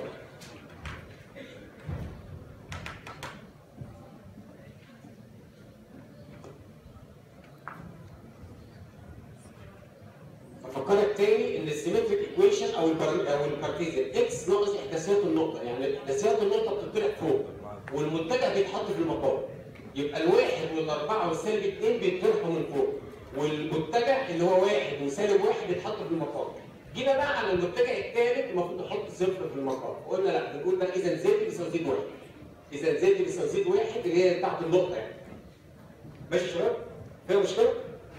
افكرك تاني ان السيمتريك ايكويشن او البر... او الكارتيزيان اكس ناقص احداثيات النقطه يعني احداثيات النقطه بتطلع فوق والمتجه بيتحط في المقام يبقى الواحد والاربعه والسالب اثنين بيتطرحوا من فوق والمتجه اللي هو واحد وسالب واحد بيتحط في المقام جينا بقى على المتجه الثالث المفروض نحط صفر في المقام قلنا لا بنقول بقى اذا زد بيساوي زد واحد اذا زد بيساوي زد واحد اللي هي بتاعت النقطه يعني ماشي يا شباب؟ فيها مشكله؟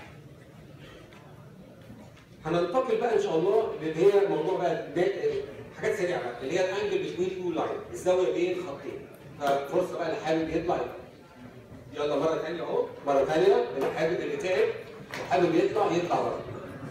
هننتقل بقى ان شاء الله اللي هي موضوع بقى حاجات سريعه بقى اللي هي الانجل بتوين تو لاين الزاويه بين خطين ففرصه بقى اللي حابب يطلع يلا مره ثانيه اهو مره ثانيه اللي حابب اللي تعب وحابب يطلع يطلع بره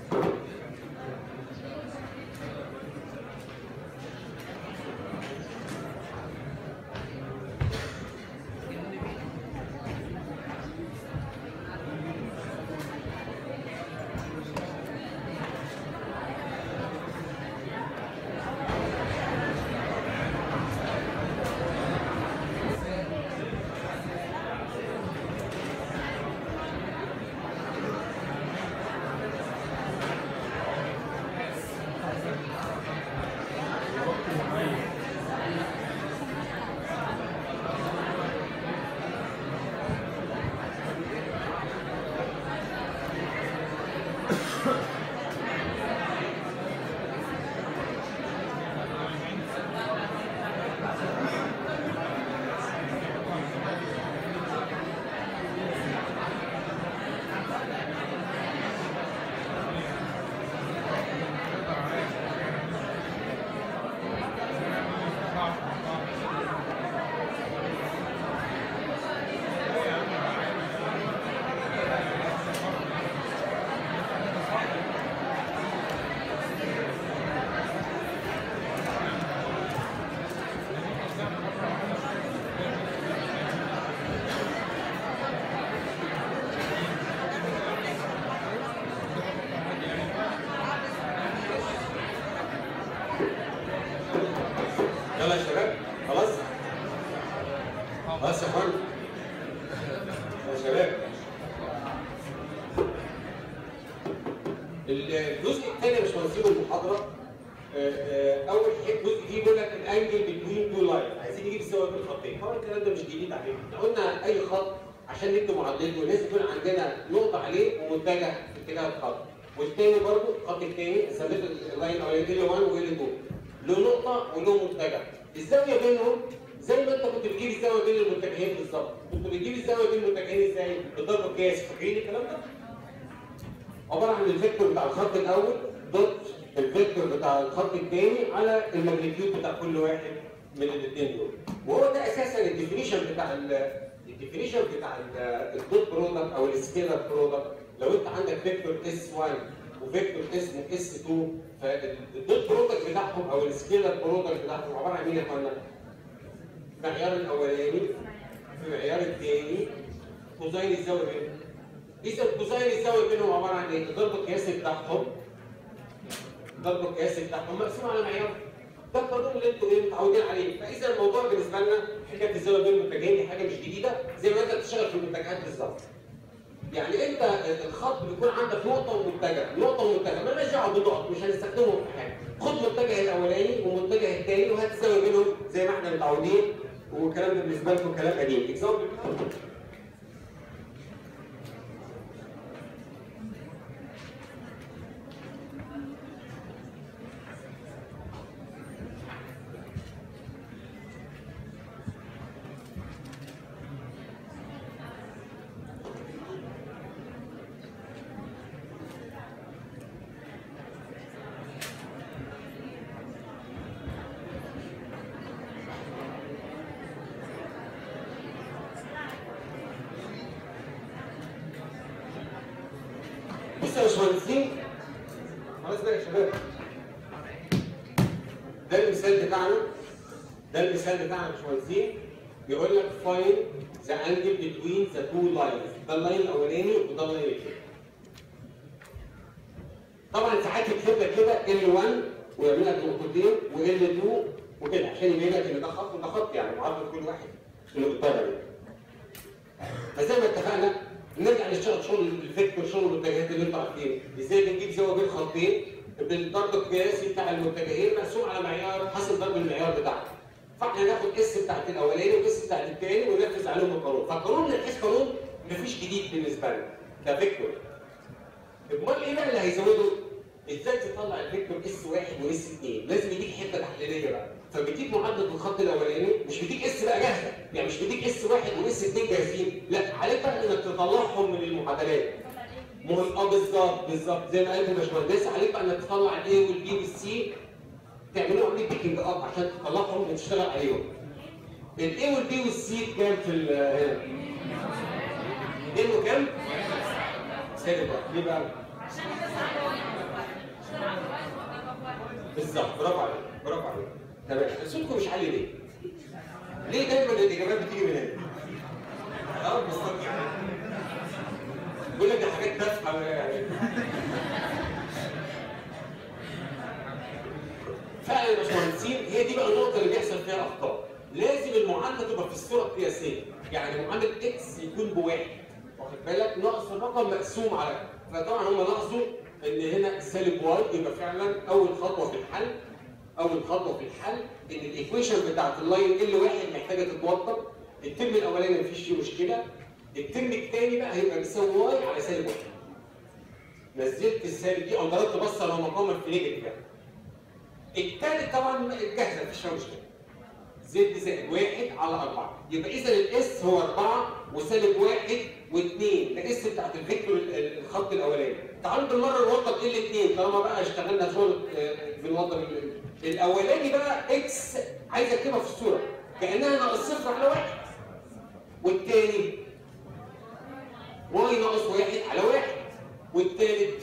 يلا يا شباب خلاص خلاص يا اخوان يا شباب الجزء الثاني يا باشمهندسين من المحاضره آه، آه، اول حاجه جزء فيه بيقول لك الانجل بتوين تو لاين عايزين نجيب الزاويه بين الخطين طبعا الكلام ده مش جديد علينا احنا قلنا اي خط عشان نكتب معادلته لازم يكون عندنا نقطه عليه ومتجه في اتجاه الخط والتاني برضه الخط التاني سميته اللاين الاولاني ال 1 وال 2 له نقطه وله متجه الزاويه بينهم زي ما انت كنت بتجيب الزاويه بين المتجهين بالظبط كنت بتجيب الزاويه بين المتجهين ازاي بضرب القياس فاكرين الكلام ده عباره عن الفيكتور بتاع الخط الاول دوت الفيكتور بتاع الخط الثاني على الماجنتيود بتاع كل واحد من الاثنين دول وهو ده اساسا الديفينيشن بتاع الديفينيشن بتاع الدوت برودكت او السكيلر برودكت لو انت عندك فيكتور اس 1 وفيكتور اسمه اس 2 فالدوت برودكت بتاعهم او السكيلر برودكت بتاعهم عباره عن مين يا اخوانا؟ المعيار الاولاني في المعيار الثاني كوزين الزاويه بينهم اذا الكوزين الزاويه بينهم عباره عن ايه؟ الضرب القياسي بتاعهم الضرب القياسي بتاعهم مقسوم على معيار ده القانون اللي انتوا ايه متعودين عليه فاذا الموضوع بالنسبه لنا حكايه الزاويه بين المنتجين دي حاجه مش جديده زي ما انت بتشتغل في المنتجات بالظبط يعني انت الخط بيكون عندك نقطه ومنتجع نقطه ومنتجع مالناش دعوه بالنقط مش هنستخدمهم في حاجه خد منتجع الاولاني ومنتجع الثاني وهات الزاويه بينهم زي ما احنا متعودين والكلام ده بالنسبه لكم كلام قديم اكزامبل بص يا باشمهندسين خلاص بقى يا شباب ده المثال بتاعنا ده المثال بتاعنا يا باشمهندسين بيقول لك فاين ذا انجل بتوين ذا تو لاينز ده اللاين الاولاني وده اللاين الثاني طبعا ساعات يكتب لك كده L1 ويعمل لك نقطتين وL2 وكده عشان يبين لك ان ده خط وده خط يعني معرض كل واحد اللي قدامك فزي ما اتفقنا نرجع نشتغل شغل الفكر شغل المنتجات اللي انتوا عارفينه ازاي بنجيب زاويه بين خطين بالضرب القياسي بتاع المنتجين مقسوم على معيار حسب ضرب المعيار بتاعهم فاحنا ناخد اس بتاعت الاولاني واس بتاعت الثاني وننفذ عليهم القانون فالقانون من حيث قانون مفيش جديد بالنسبه لنا كفكر امال ايه بقى اللي هيزوده؟ ازاي تطلع الفيكتور اس واحد واس اثنين؟ لازم يديك حته تحليليه بقى فبيديك معدل الخط الاولاني مش بيديك اس بقى جاهزه يعني مش بيديك اس واحد واس اثنين جاهزين لا عليك بقى انك تطلعهم من المعادلات ما هو اه بالظبط بالظبط زي ما قالت الباشمهندس عليك بقى انك تطلع الاي والبي والسي تعملوا عمليه بيكنج اب عشان تطلعهم وتشتغل عليهم الاي والبي والسي كام في ال- هنا؟ 2 وكام؟ سالب واحد ليه بقى؟ بالظبط برافو عليك برافو عليك تمام صوتكم مش عالي ليه؟ ليه دايما الاجابات بتيجي من هنا؟ اه بالظبط يعني بيقول لك دي حاجات تافهه يعني فعلا يا باشمهندسين هي دي بقى النقطه اللي بيحصل فيها اخطاء لازم المعادله تبقى في الصوره القياسيه يعني معادله اكس يكون بواحد واخد بالك ناقص الرقم مقسوم على فطبعا هم لاحظوا ان هنا سالب واي يبقى فعلا اول خطوه في الحل اول خطوه في الحل ان الايكويشن بتاعت اللاين ال واحد محتاجه تتوضب الترم الاولاني مفيش فيه مشكله الترم الثاني بقى هيبقى بيساوي واي على سالب واحد نزلت السالب دي او ضربت بصه لو مقاما في نيجاتيف يعني الثالث طبعا جاهزه مفيش فيها مشكله زد زائد واحد على أربعة يبقى إذا الإس هو أربعة وسالب واحد واثنين ده إس بتاعت الفيكتور ال- ال- الخط الأولاني تعالوا بالمرة نوضب ال اثنين طالما بقى اشتغلنا شغل آه، بنوضب ال- الأولاني بقى إكس عايز أكتبها في الصورة كأنها ناقص صفر على واحد والتاني واي ناقص واحد على واحد والتالت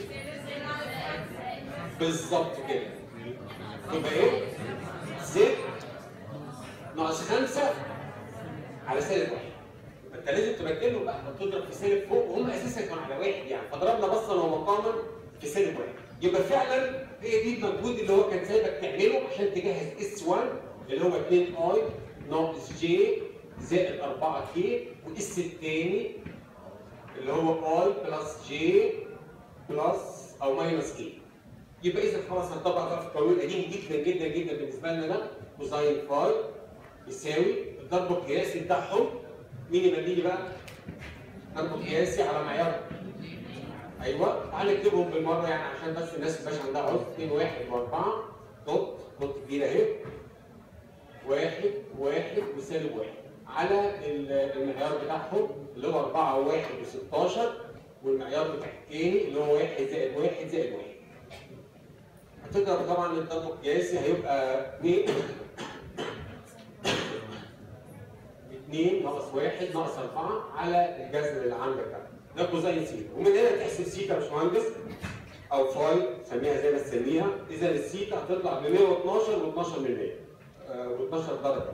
بالظبط كده يبقى ايه؟ زد ناقص خمسة على سالب واحد يبقى انت لازم تبدله بقى تضرب في سالب فوق وهم اساسا كانوا على واحد يعني فضربنا بصا ومقاما في سالب واحد يبقى فعلا هي دي المجهود اللي هو كان سايبك تعمله عشان تجهز اس 1 اللي هو 2 اي ناقص جي زائد 4 كي واس الثاني اللي هو اي بلس جي بلس او ماينس كي يبقى اذا خلاص هنطبق بقى في القانون القديم جدا جدا جدا بالنسبه لنا ده كوزاين فاي يساوي الضرب القياسي بتاعهم مين يملي لي بقى؟ ضرب قياسي على معيار ايوه تعال نكتبهم بالمره يعني عشان بس الناس ما يبقاش عندها عذر 2 1 و4 دوت دوت كبيره اهي واحد واحد وسالب واحد على ال- المعيار بتاعهم اللي هو 4 و1 و16 والمعيار بتاع التاني اللي هو 1 زائد 1 زائد 1 هتضرب طبعا الضرب القياسي هيبقى 2 2 ناقص 1 ناقص 4 على الجذر اللي عندك ده ده كوزين سيتا ومن هنا تحسب سيتا يا باشمهندس او فاي سميها زي ما تسميها اذا السيتا هتطلع ب 112 و12 من 100 و12 درجه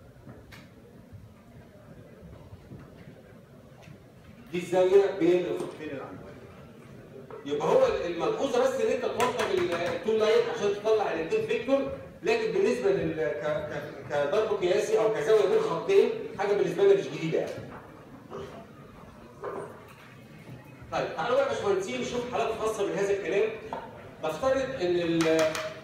دي الزاويه بين الخطين اللي عندك يبقى هو الملحوظه بس ان انت توضح التول لاين عشان تطلع الاثنين فيكتور لكن بالنسبه لل ك... ك... كضرب قياسي او كزاويه بين خطين حاجه بالنسبه لنا مش جديده يعني. طيب تعالوا بقى يا باشمهندسين نشوف حالات خاصه من هذا الكلام نفترض ان ال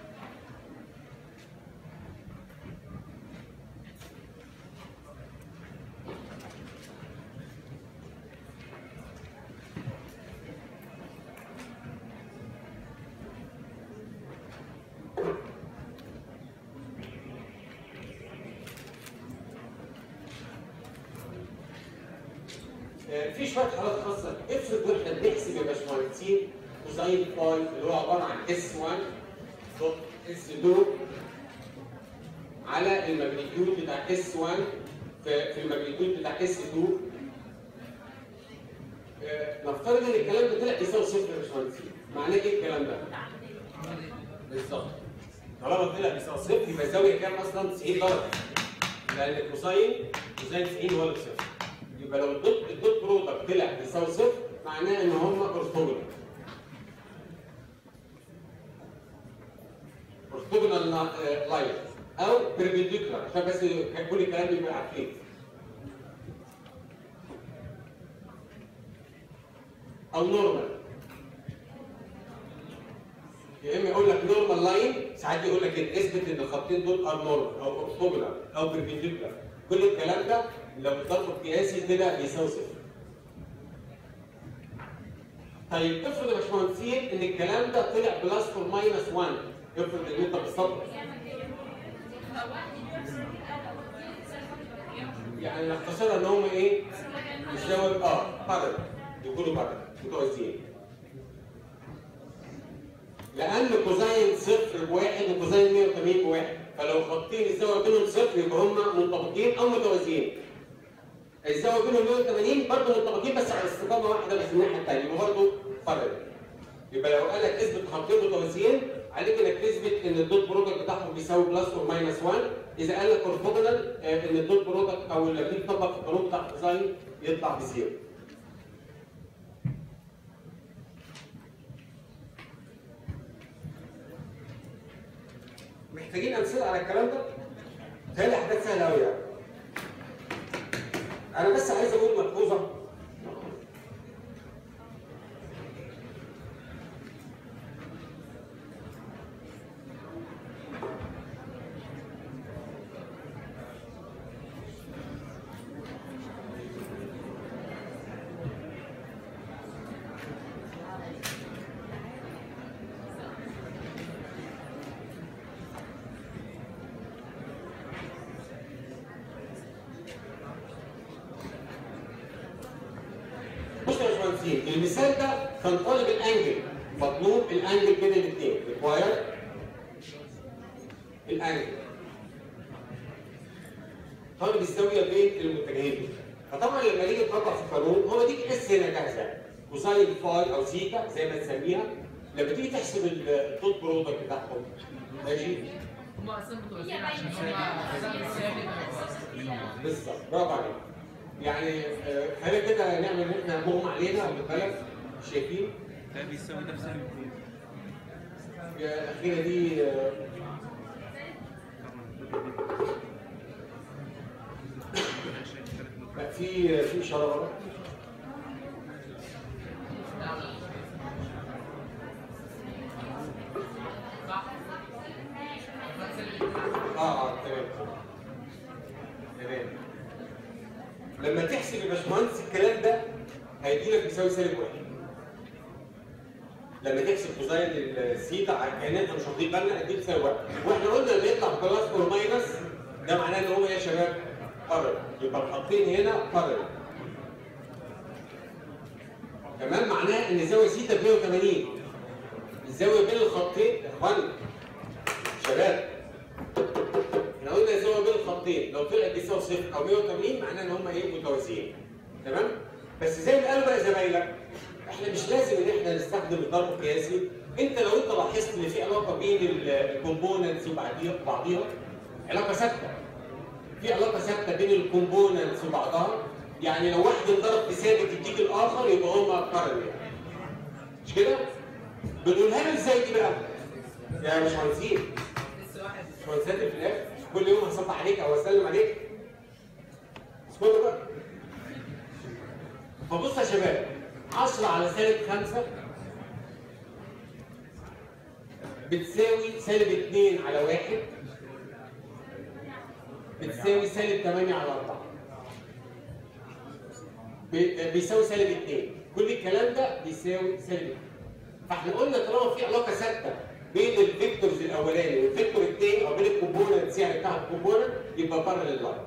في شويه حالات خاصه افرض واحنا بنحسب يا باشمهندسين كوزين فاي اللي هو عباره عن اس 1 دوت اس 2 على الماجنتيود بتاع اس 1 في في الماجنتيود بتاع اس 2 آه، نفترض ان الكلام ده طلع يساوي صفر يا باشمهندسين معناه ايه الكلام ده؟ بالظبط طالما طلع بيساوي صفر يبقى الزاويه كام اصلا؟ 90 درجه لان الكوساين كوساين 90 هو اللي بصفر يبقى لو الدوت الدوت برودكت طلع بيساوي صفر معناه ان هم اورثوجونال اورثوجونال لاين او بيربنديكولار عشان بس كل الكلام يبقى عارفين او نورمال يا اما يقول لك نورمال لاين ساعات يقول لك إيه؟ اثبت ان الخطين دول ار نورمال او اورثوجونال او بيربنديكولار كل الكلام ده لو الضرب القياسي طلع بيساوي صفر طيب افرض يا باشمهندسين ان الكلام ده طلع بلس اور ماينس 1 افرض ان انت بالصبر يعني نختصرها ان هم ايه؟ يساوي اه بارل يكونوا بارل متوازيين لان كوزين صفر بواحد وكوزين 180 بواحد فلو خطين الزاويه بينهم صفر يبقى هم منطبقين او متوازيين الزاويه بينهم 180 برضه منطبقين بس على استقامه واحده بس الناحيه الثانيه يبقى برضه فرق يبقى لو قال لك اثبت خطين متوازيين عليك انك تثبت ان الدوت برودكت بتاعهم بيساوي بلس اور ماينس 1 اذا قال لك اورثوجونال ان الدوت برودكت او اللي بيطبق في القانون بتاع الديزاين يطلع بزيرو محتاجين امثله على الكلام ده؟ تهيألي حاجات سهله قوي يعني. انا بس عايز اقول ملحوظه بص يا باشمهندسين المثال ده كان طالب الانجل مطلوب الانجل بين الاثنين ريكواير الانجل طالب الزاويه بين المتجهين فطبعا لما نيجي نطبق في القانون هو دي اس هنا جاهزه كوساين فاي او سيتا زي ما تسميها لما تيجي تحسب الدوت برودكت بتاعهم ماشي هم اصلا متوازيين عشان هم ثابت بالظبط برافو عليك يعني آه، خلينا كده نعمل ان احنا مغمى علينا واخد بالك شايفين ده بيساوي نفس الاثنين الأخيرة دي آه، لا في في إشارة ورا صح؟ اه اه تمام تمام لما تحسب يا باشمهندس الكلام ده هيدي لك بيساوي سالب واحد لما تحسب كوزين السيتا على الكائنات مش واخدين بالنا هيديك بيساوي واحد واحنا قلنا لما يطلع بلس اور ماينس ده معناه ان هو ايه يا شباب؟ قرر يبقى الخطين هنا قرر تمام معناه ان زاويه سيتا ب 180 الزاويه بين الخطين يا اخوانا شباب احنا قلنا الزاويه بين الخطين خطين لو طلعت بيساوي صفر او 180 معناه ان هم ايه متوازيين تمام بس زي ما قالوا بقى زمايلك احنا مش لازم ان احنا نستخدم الضرب القياسي انت لو انت لاحظت ان في علاقه بين الكومبوننتس وبعضيها بعضيها علاقه ثابته في علاقه ثابته بين الكومبوننتس وبعضها يعني لو واحد انضرب في ثابت يديك الاخر يبقى هما قرن يعني مش كده؟ بنقولها له ازاي دي بقى؟ يا باشمهندسين باشمهندسات اللي في الاخر كل يوم هصب عليك او اسلم عليك اسكتوا بقى فبص يا شباب 10 على سالب 5 بتساوي سالب 2 على 1 بتساوي سالب 8 على 4 بي- بيساوي سالب 2 كل الكلام ده بيساوي سالب 2 فاحنا قلنا طالما في علاقه ثابته بين الفيكتورز الاولاني والفيكتور الثاني او بين الكومبوننتس يعني بتاع الكومبوننت يبقى بارلل لاين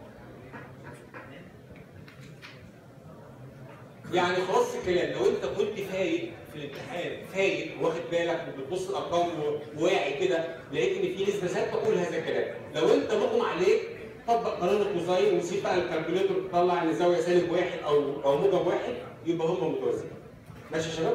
يعني خلاص الكلام لو انت كنت فايق في الامتحان فايق واخد بالك وبتبص الارقام وواعي كده لقيت ان في نسبه ثابته قول هذا الكلام لو انت مغمى عليك طبق قانون الكوزاين وسيب بقى الكالكوليتور تطلع ان زاويه سالب واحد او او موجب واحد يبقى هم متوازيين ماشي يا شباب؟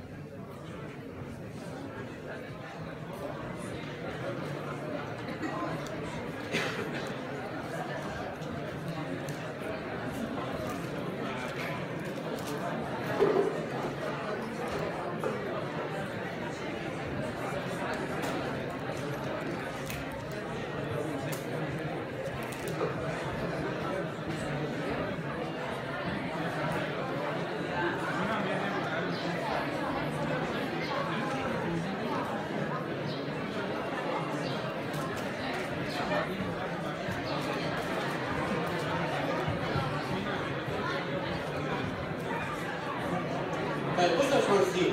طيب بص يا باشمهندسين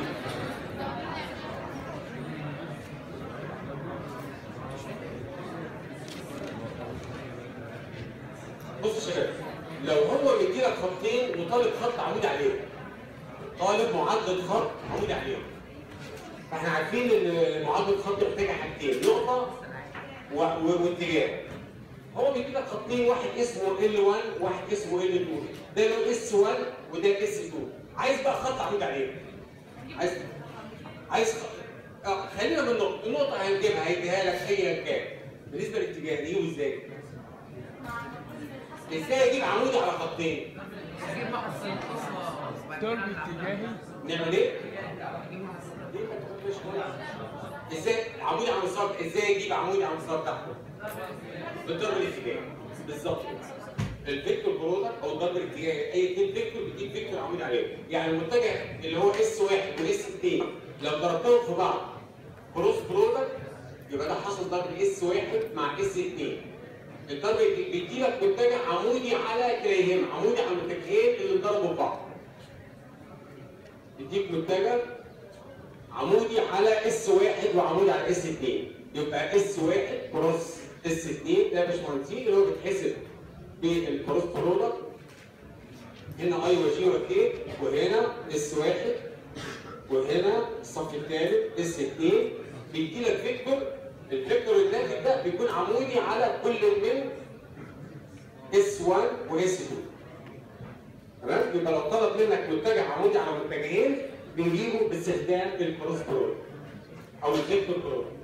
بص يا شباب لو هو مديلك خطين وطالب خط عمودي عليهم طالب معدل خط عمودي عليهم فاحنا عارفين ان معدل الخط محتاجه حاجتين نقطه و- و- واتجاه هو بيديلك خطين واحد اسمه L1 وواحد اسمه L2 ده له S1 وده S2 عايز بقى خط عمودي عليه عايز عايز خط اه خلينا من النقطه النقطه هنجيبها هيديها لك ايا كان بالنسبه للاتجاه دي وازاي ازاي اجيب عمودي على خطين هجيب محصل اصلا ضرب اتجاهي نعمل ايه ليه ما تاخدش بالك؟ ازاي عمودي على المسار ازاي اجيب عمودي على المسار تحته بالضرب الاتجاهي بالظبط الفيكتور برودكت او الضرب الاتجاهي اي اثنين فيكتور بتجيب فيكتور عمودي عليهم يعني المتجه اللي هو اس واحد واس اثنين لو ضربتهم في بعض كروس برودكت يبقى ده حصل ضرب اس واحد مع اس اثنين الضرب بيدي لك متجه عمودي على كليهما عمودي على المتجهين اللي اتضربوا في بعض يديك متجه عمودي على اس واحد وعمودي على اس اثنين يبقى اس واحد كروس اس اثنين ده يا باشمهندسين اللي هو بيتحسب بالكروس برودكت هنا اي وجي وكي وهنا اس واحد وهنا الصف الثالث اس اثنين بيدي لك فيكتور الفيكتور الناتج ده بيكون عمودي على كل من اس 1 واس 2 تمام يبقى لو طلب منك متجه عمودي على متجهين بنجيبه باستخدام الكروس برودكت او الفيكتور برودكت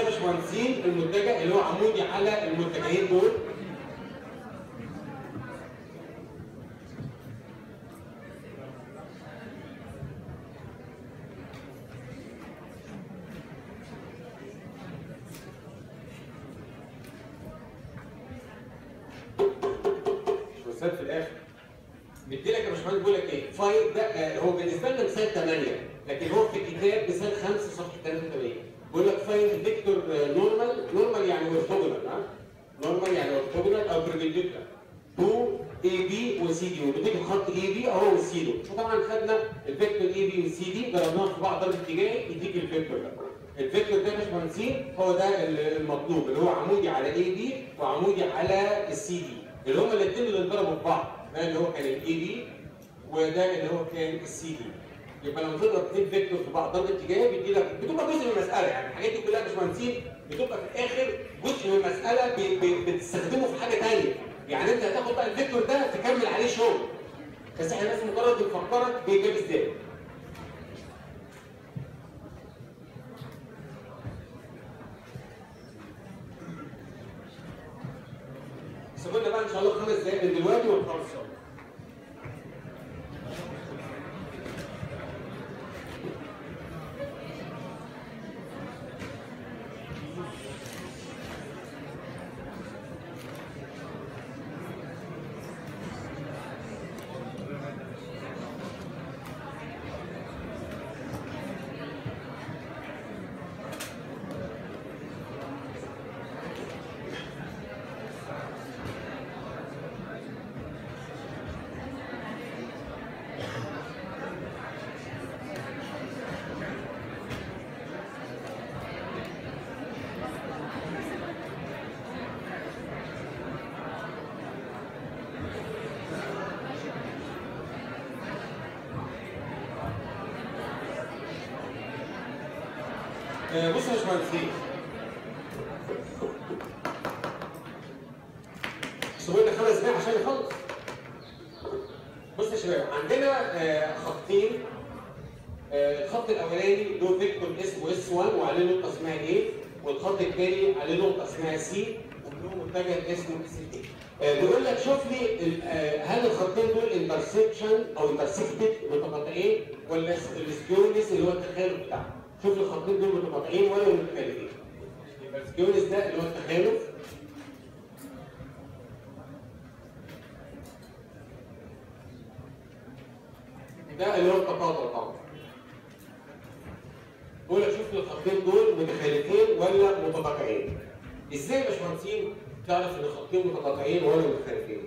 باشمهندسين المتجه اللي هو عمودي على المتجهين دول مش مثال في الاخر مدي لك يا باشمهندس بيقول لك ايه؟ فايل ده آه، هو بالنسبه لنا مثال 8 لكن هو في الكتاب مثال 5 صفحه 83 بيقول لك فايل فيكتور نورمال نورمال يعني اورثوجونال ها؟ نورمال يعني اورثوجونال او بربنديكولار تو اي بي وسي دي وبتيجي الخط اي بي اهو والسي دي وطبعا خدنا الفيكتور اي بي والسي دي ضربناهم في بعض ضرب اتجاهي يديك الفيكتور ده الفيكتور ده يا باشمهندسين هو ده ال- المطلوب اللي هو عمودي على اي بي وعمودي على السي دي اللي هما الاثنين اللي انضربوا في بعض ده اللي هو كان الاي بي وده اللي هو كان السي دي يبقى لما تضرب اثنين فيكتور في بعض ضرب اتجاهي بيدي لك بتبقى جزء من المساله يعني الحاجات دي كلها يا باشمهندسين بتبقى في الاخر جزء من المساله ب- ب- بتستخدمه في حاجه ثانيه يعني انت هتاخد بقى الفيكتور ده تكمل عليه شغل بس احنا بس مجرد بنفكرك بيجاب ازاي سيبونا بقى ان شاء الله خمس دقايق من دلوقتي ونخلص ان شاء الله آه، بصوا يا باشمهندسين سيبوا لنا خمس دقايق عشان نخلص بصوا يا شباب عندنا آه، خطين آه، الخط الاولاني له فيكتور اسمه اس 1 وعليه نقطه اسمها ايه والخط الثاني عليه نقطه اسمها سي وله متجه اسمه سي بيقول لك شوف لي ال- آه، هل الخطين دول انترسكشن او انترسكتد متقاطعين ولا السكيونس اللي هو التخالف بتاعهم شوف لي الخطين دول متقاطعين ولا متخالفين يبقى السكيونس ده اللي هو التخالف ده اللي هو التقاطع طبعا بقول لك شوف الخطين دول متخالفين ولا متقاطعين ازاي يا باشمهندسين تعرف ان الخطين متقاطعين ولا متخالفين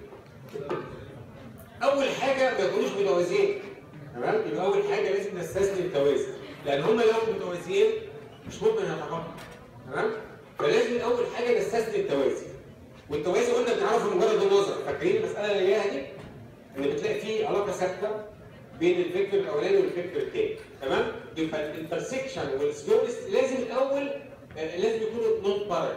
اول حاجه ما يكونوش متوازيين تمام يبقى اول حاجه لازم نستثني التوازي لان هم لو متوازيين مش ممكن يتقاطعوا تمام فلازم اول حاجه نستثني التوازي والتوازي قلنا بنعرفه مجرد النظر فاكرين المساله اللي جايه دي ان بتلاقي فيه علاقه ثابته بين الفكر الاولاني والفكر الثاني تمام يبقى الانترسكشن والسكيورس لازم الاول آه، لازم يكونوا نون بارل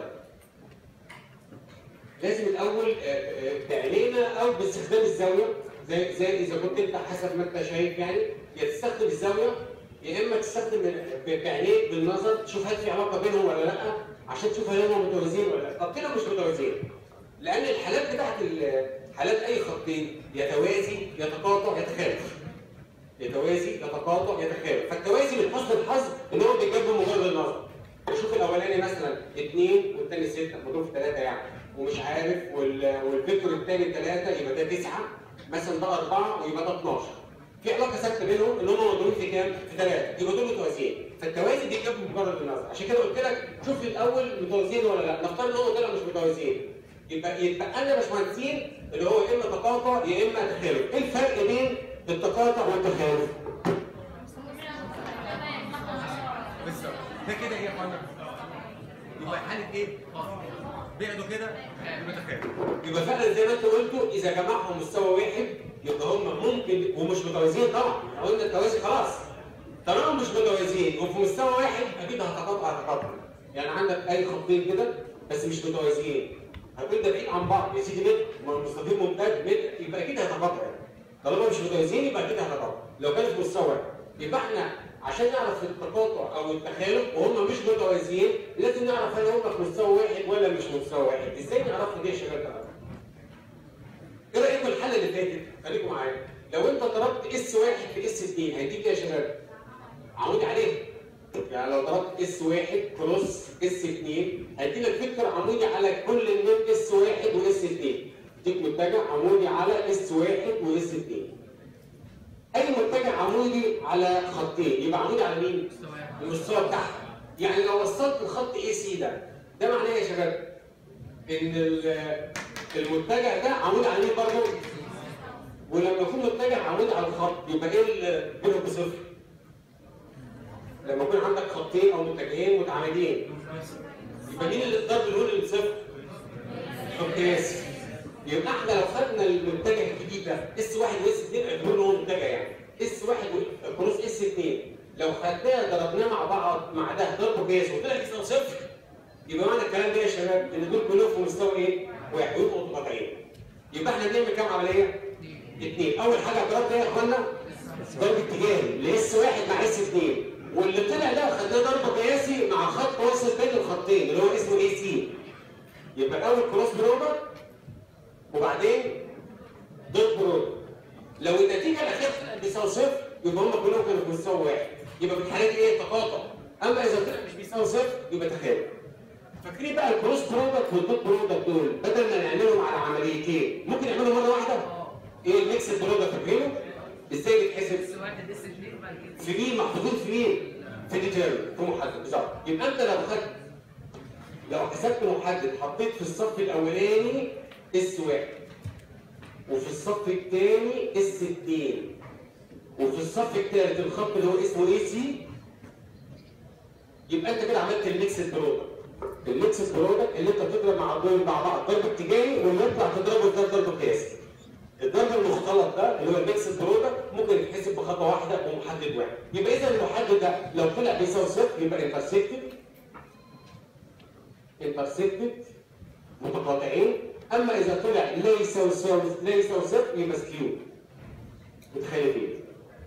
لازم الاول آه، آه، بعينينا او باستخدام الزاويه زي زي اذا كنت انت حسب ما انت شايف يعني يا تستخدم الزاويه يا اما تستخدم ب- بعينيك بالنظر تشوف هل في علاقه بينهم ولا لا عشان تشوف هل هم متوازيين ولا لا طب كده مش متوازيين لان الحالات بتاعت ال- حالات اي خطين يتوازي يتقاطع يتخالف يتوازي يتقاطع يتخالف فالتوازي من حسن الحظ ان هو بيتجاب بمجرد النظر شوف الاولاني مثلا اثنين والثاني سته مضروب في ثلاثه يعني ومش عارف وال- والفكر الثاني ثلاثه يبقى ده تسعه مثلا ده اربعه ويبقى ده 12 في علاقه ثابته بينهم ان هم مضروبين في كام؟ في ثلاثه يبقى دول متوازيين فالتوازي دي جاب بمجرد النظر عشان كده قلت لك شوف الاول متوازيين ولا لا نفترض ان هم طلعوا مش متوازيين يبقى يتبقى لنا باشمهندسين اللي هو يا اما تقاطع يا اما تخالف ايه الفرق بين التقاطع والتخالف؟ بالظبط ده كده ايه يا فندم؟ يبقى حاله ايه؟ بعدوا كده يبقى تخيل يبقى فعلا زي ما انت قلتوا اذا جمعهم مستوى واحد يبقى هم ممكن ومش متوازيين طبعا احنا قلنا التوازي خلاص طالما مش متوازيين وفي مستوى واحد اكيد هتقاطع هتقاطع يعني عندك اي خطين كده بس مش متوازيين هتقول ده بعيد عن بعض يا سيدي متر مستقيم ممتد متر يبقى اكيد هتقاطع طالما مش متوازيين يبقى اكيد هتقاطع لو كانوا في مستوى واحد يبقى احنا عشان نعرف التقاطع او التخالف وهم مش متوازيين لازم نعرف هل هم في مستوى واحد ولا مش مستوى واحد ازاي نعرف دي يا شباب بقى؟ ايه رايكم الحل اللي فاتت خليكم معايا لو انت ضربت اس واحد في اس 2 هيديك ايه يا شباب عمود عليه يعني لو ضربت اس واحد كروس اس 2 هيديلك فكر عمودي على كل من اس واحد واس 2 يديك متجه عمودي على اس واحد واس 2 اي متجه عمودي على خطين يبقى عمودي على مين؟ المستوى بتاعها يعني لو وصلت الخط اي سي ده ده معناه ايه يا شباب؟ ان ال- المتجه ده عمود على مين برضه؟ ولما يكون متجه عمود على الخط يبقى ايه اللي بينهم بصفر؟ لما يكون عندك خطين او متجهين متعامدين يبقى مين اللي الضرب الاول اللي بصفر؟ قياسي يبقى احنا لو خدنا المتجه الجديد ده اس واحد واس 2 اعتبروا ان هو متجه يعني اس واحد و- كروس اس 2 لو خدناه ضربناه مع بعض مع ده ضرب قياس وطلع بيساوي صفر يبقى معنى الكلام ده يا شباب ان دول كلهم في مستوى ايه؟ واحد ويبقوا متقاطعين يبقى احنا بنعمل كام عمليه؟ اثنين اول حاجه ضربت ايه يا اخوانا؟ ضرب اتجاهي لاس واحد مع اس 2 واللي طلع ده خدناه ضرب قياسي مع خط واصل بين الخطين اللي هو اسمه اي سي يبقى الاول كروس برودر وبعدين ضد برودر لو النتيجه الاخيره طلعت بيساوي صفر يبقى هم كلهم كانوا في مستوى واحد يبقى في الحاله دي ايه تقاطع اما اذا طلع مش بيساوي صفر يبقى تخالف فاكرين بقى الكروس برودكت والدوت برودكت دول بدل ما نعملهم على عمليتين ممكن نعملهم مره واحده ايه الميكس برودكت فاكرينه ازاي بيتحسب اس واحد اس اثنين بعد كده في مين محطوطين في مين؟ في ديتيرمن في محدد بالظبط يبقى انت لو خدت لو حسبت محدد حطيت في الصف الاولاني اس واحد وفي الصف الثاني اس 2 وفي الصف الثالث الخط اللي هو اسمه اي سي يبقى انت كده عملت الميكس برودكت الميكس برودكت اللي انت بتضرب مع دول مع بعض ضرب اتجاهي واللي يطلع تضربه ده ضرب قياسي الضرب المختلط ده اللي هو الميكس برودكت ممكن يتحسب بخطوه واحده ومحدد واحد يبقى اذا المحدد ده لو طلع بيساوي صفر يبقى انترسكتد انترسكتد متقاطعين اما اذا طلع لا يساوي يساوي لا يساوي صفر يبقى سكيو متخيلين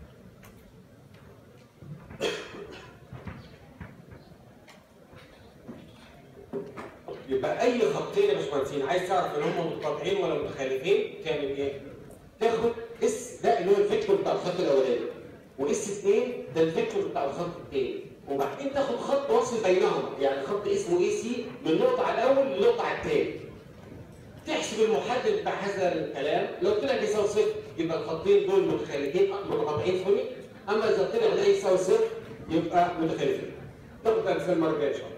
يبقى اي خطين يا باشمهندسين عايز تعرف ان هم متقاطعين ولا متخالفين تعمل ايه؟ تاخد اس ده اللي هو الفيكتور بتاع الخط الاولاني واس 2 ده الفيكتور بتاع الخط الثاني وبعدين تاخد خط واصل بينهما يعني خط اسمه اي سي من النقطه على الاول للنقطه على الثاني تحسب المحدد بتاع هذا الكلام لو طلع بيساوي صفر يبقى الخطين دول متخالفين متقاطعين سوري اما اذا طلع لا يساوي صفر يبقى متخالفين تاخد امثال مره جايه ان شاء الله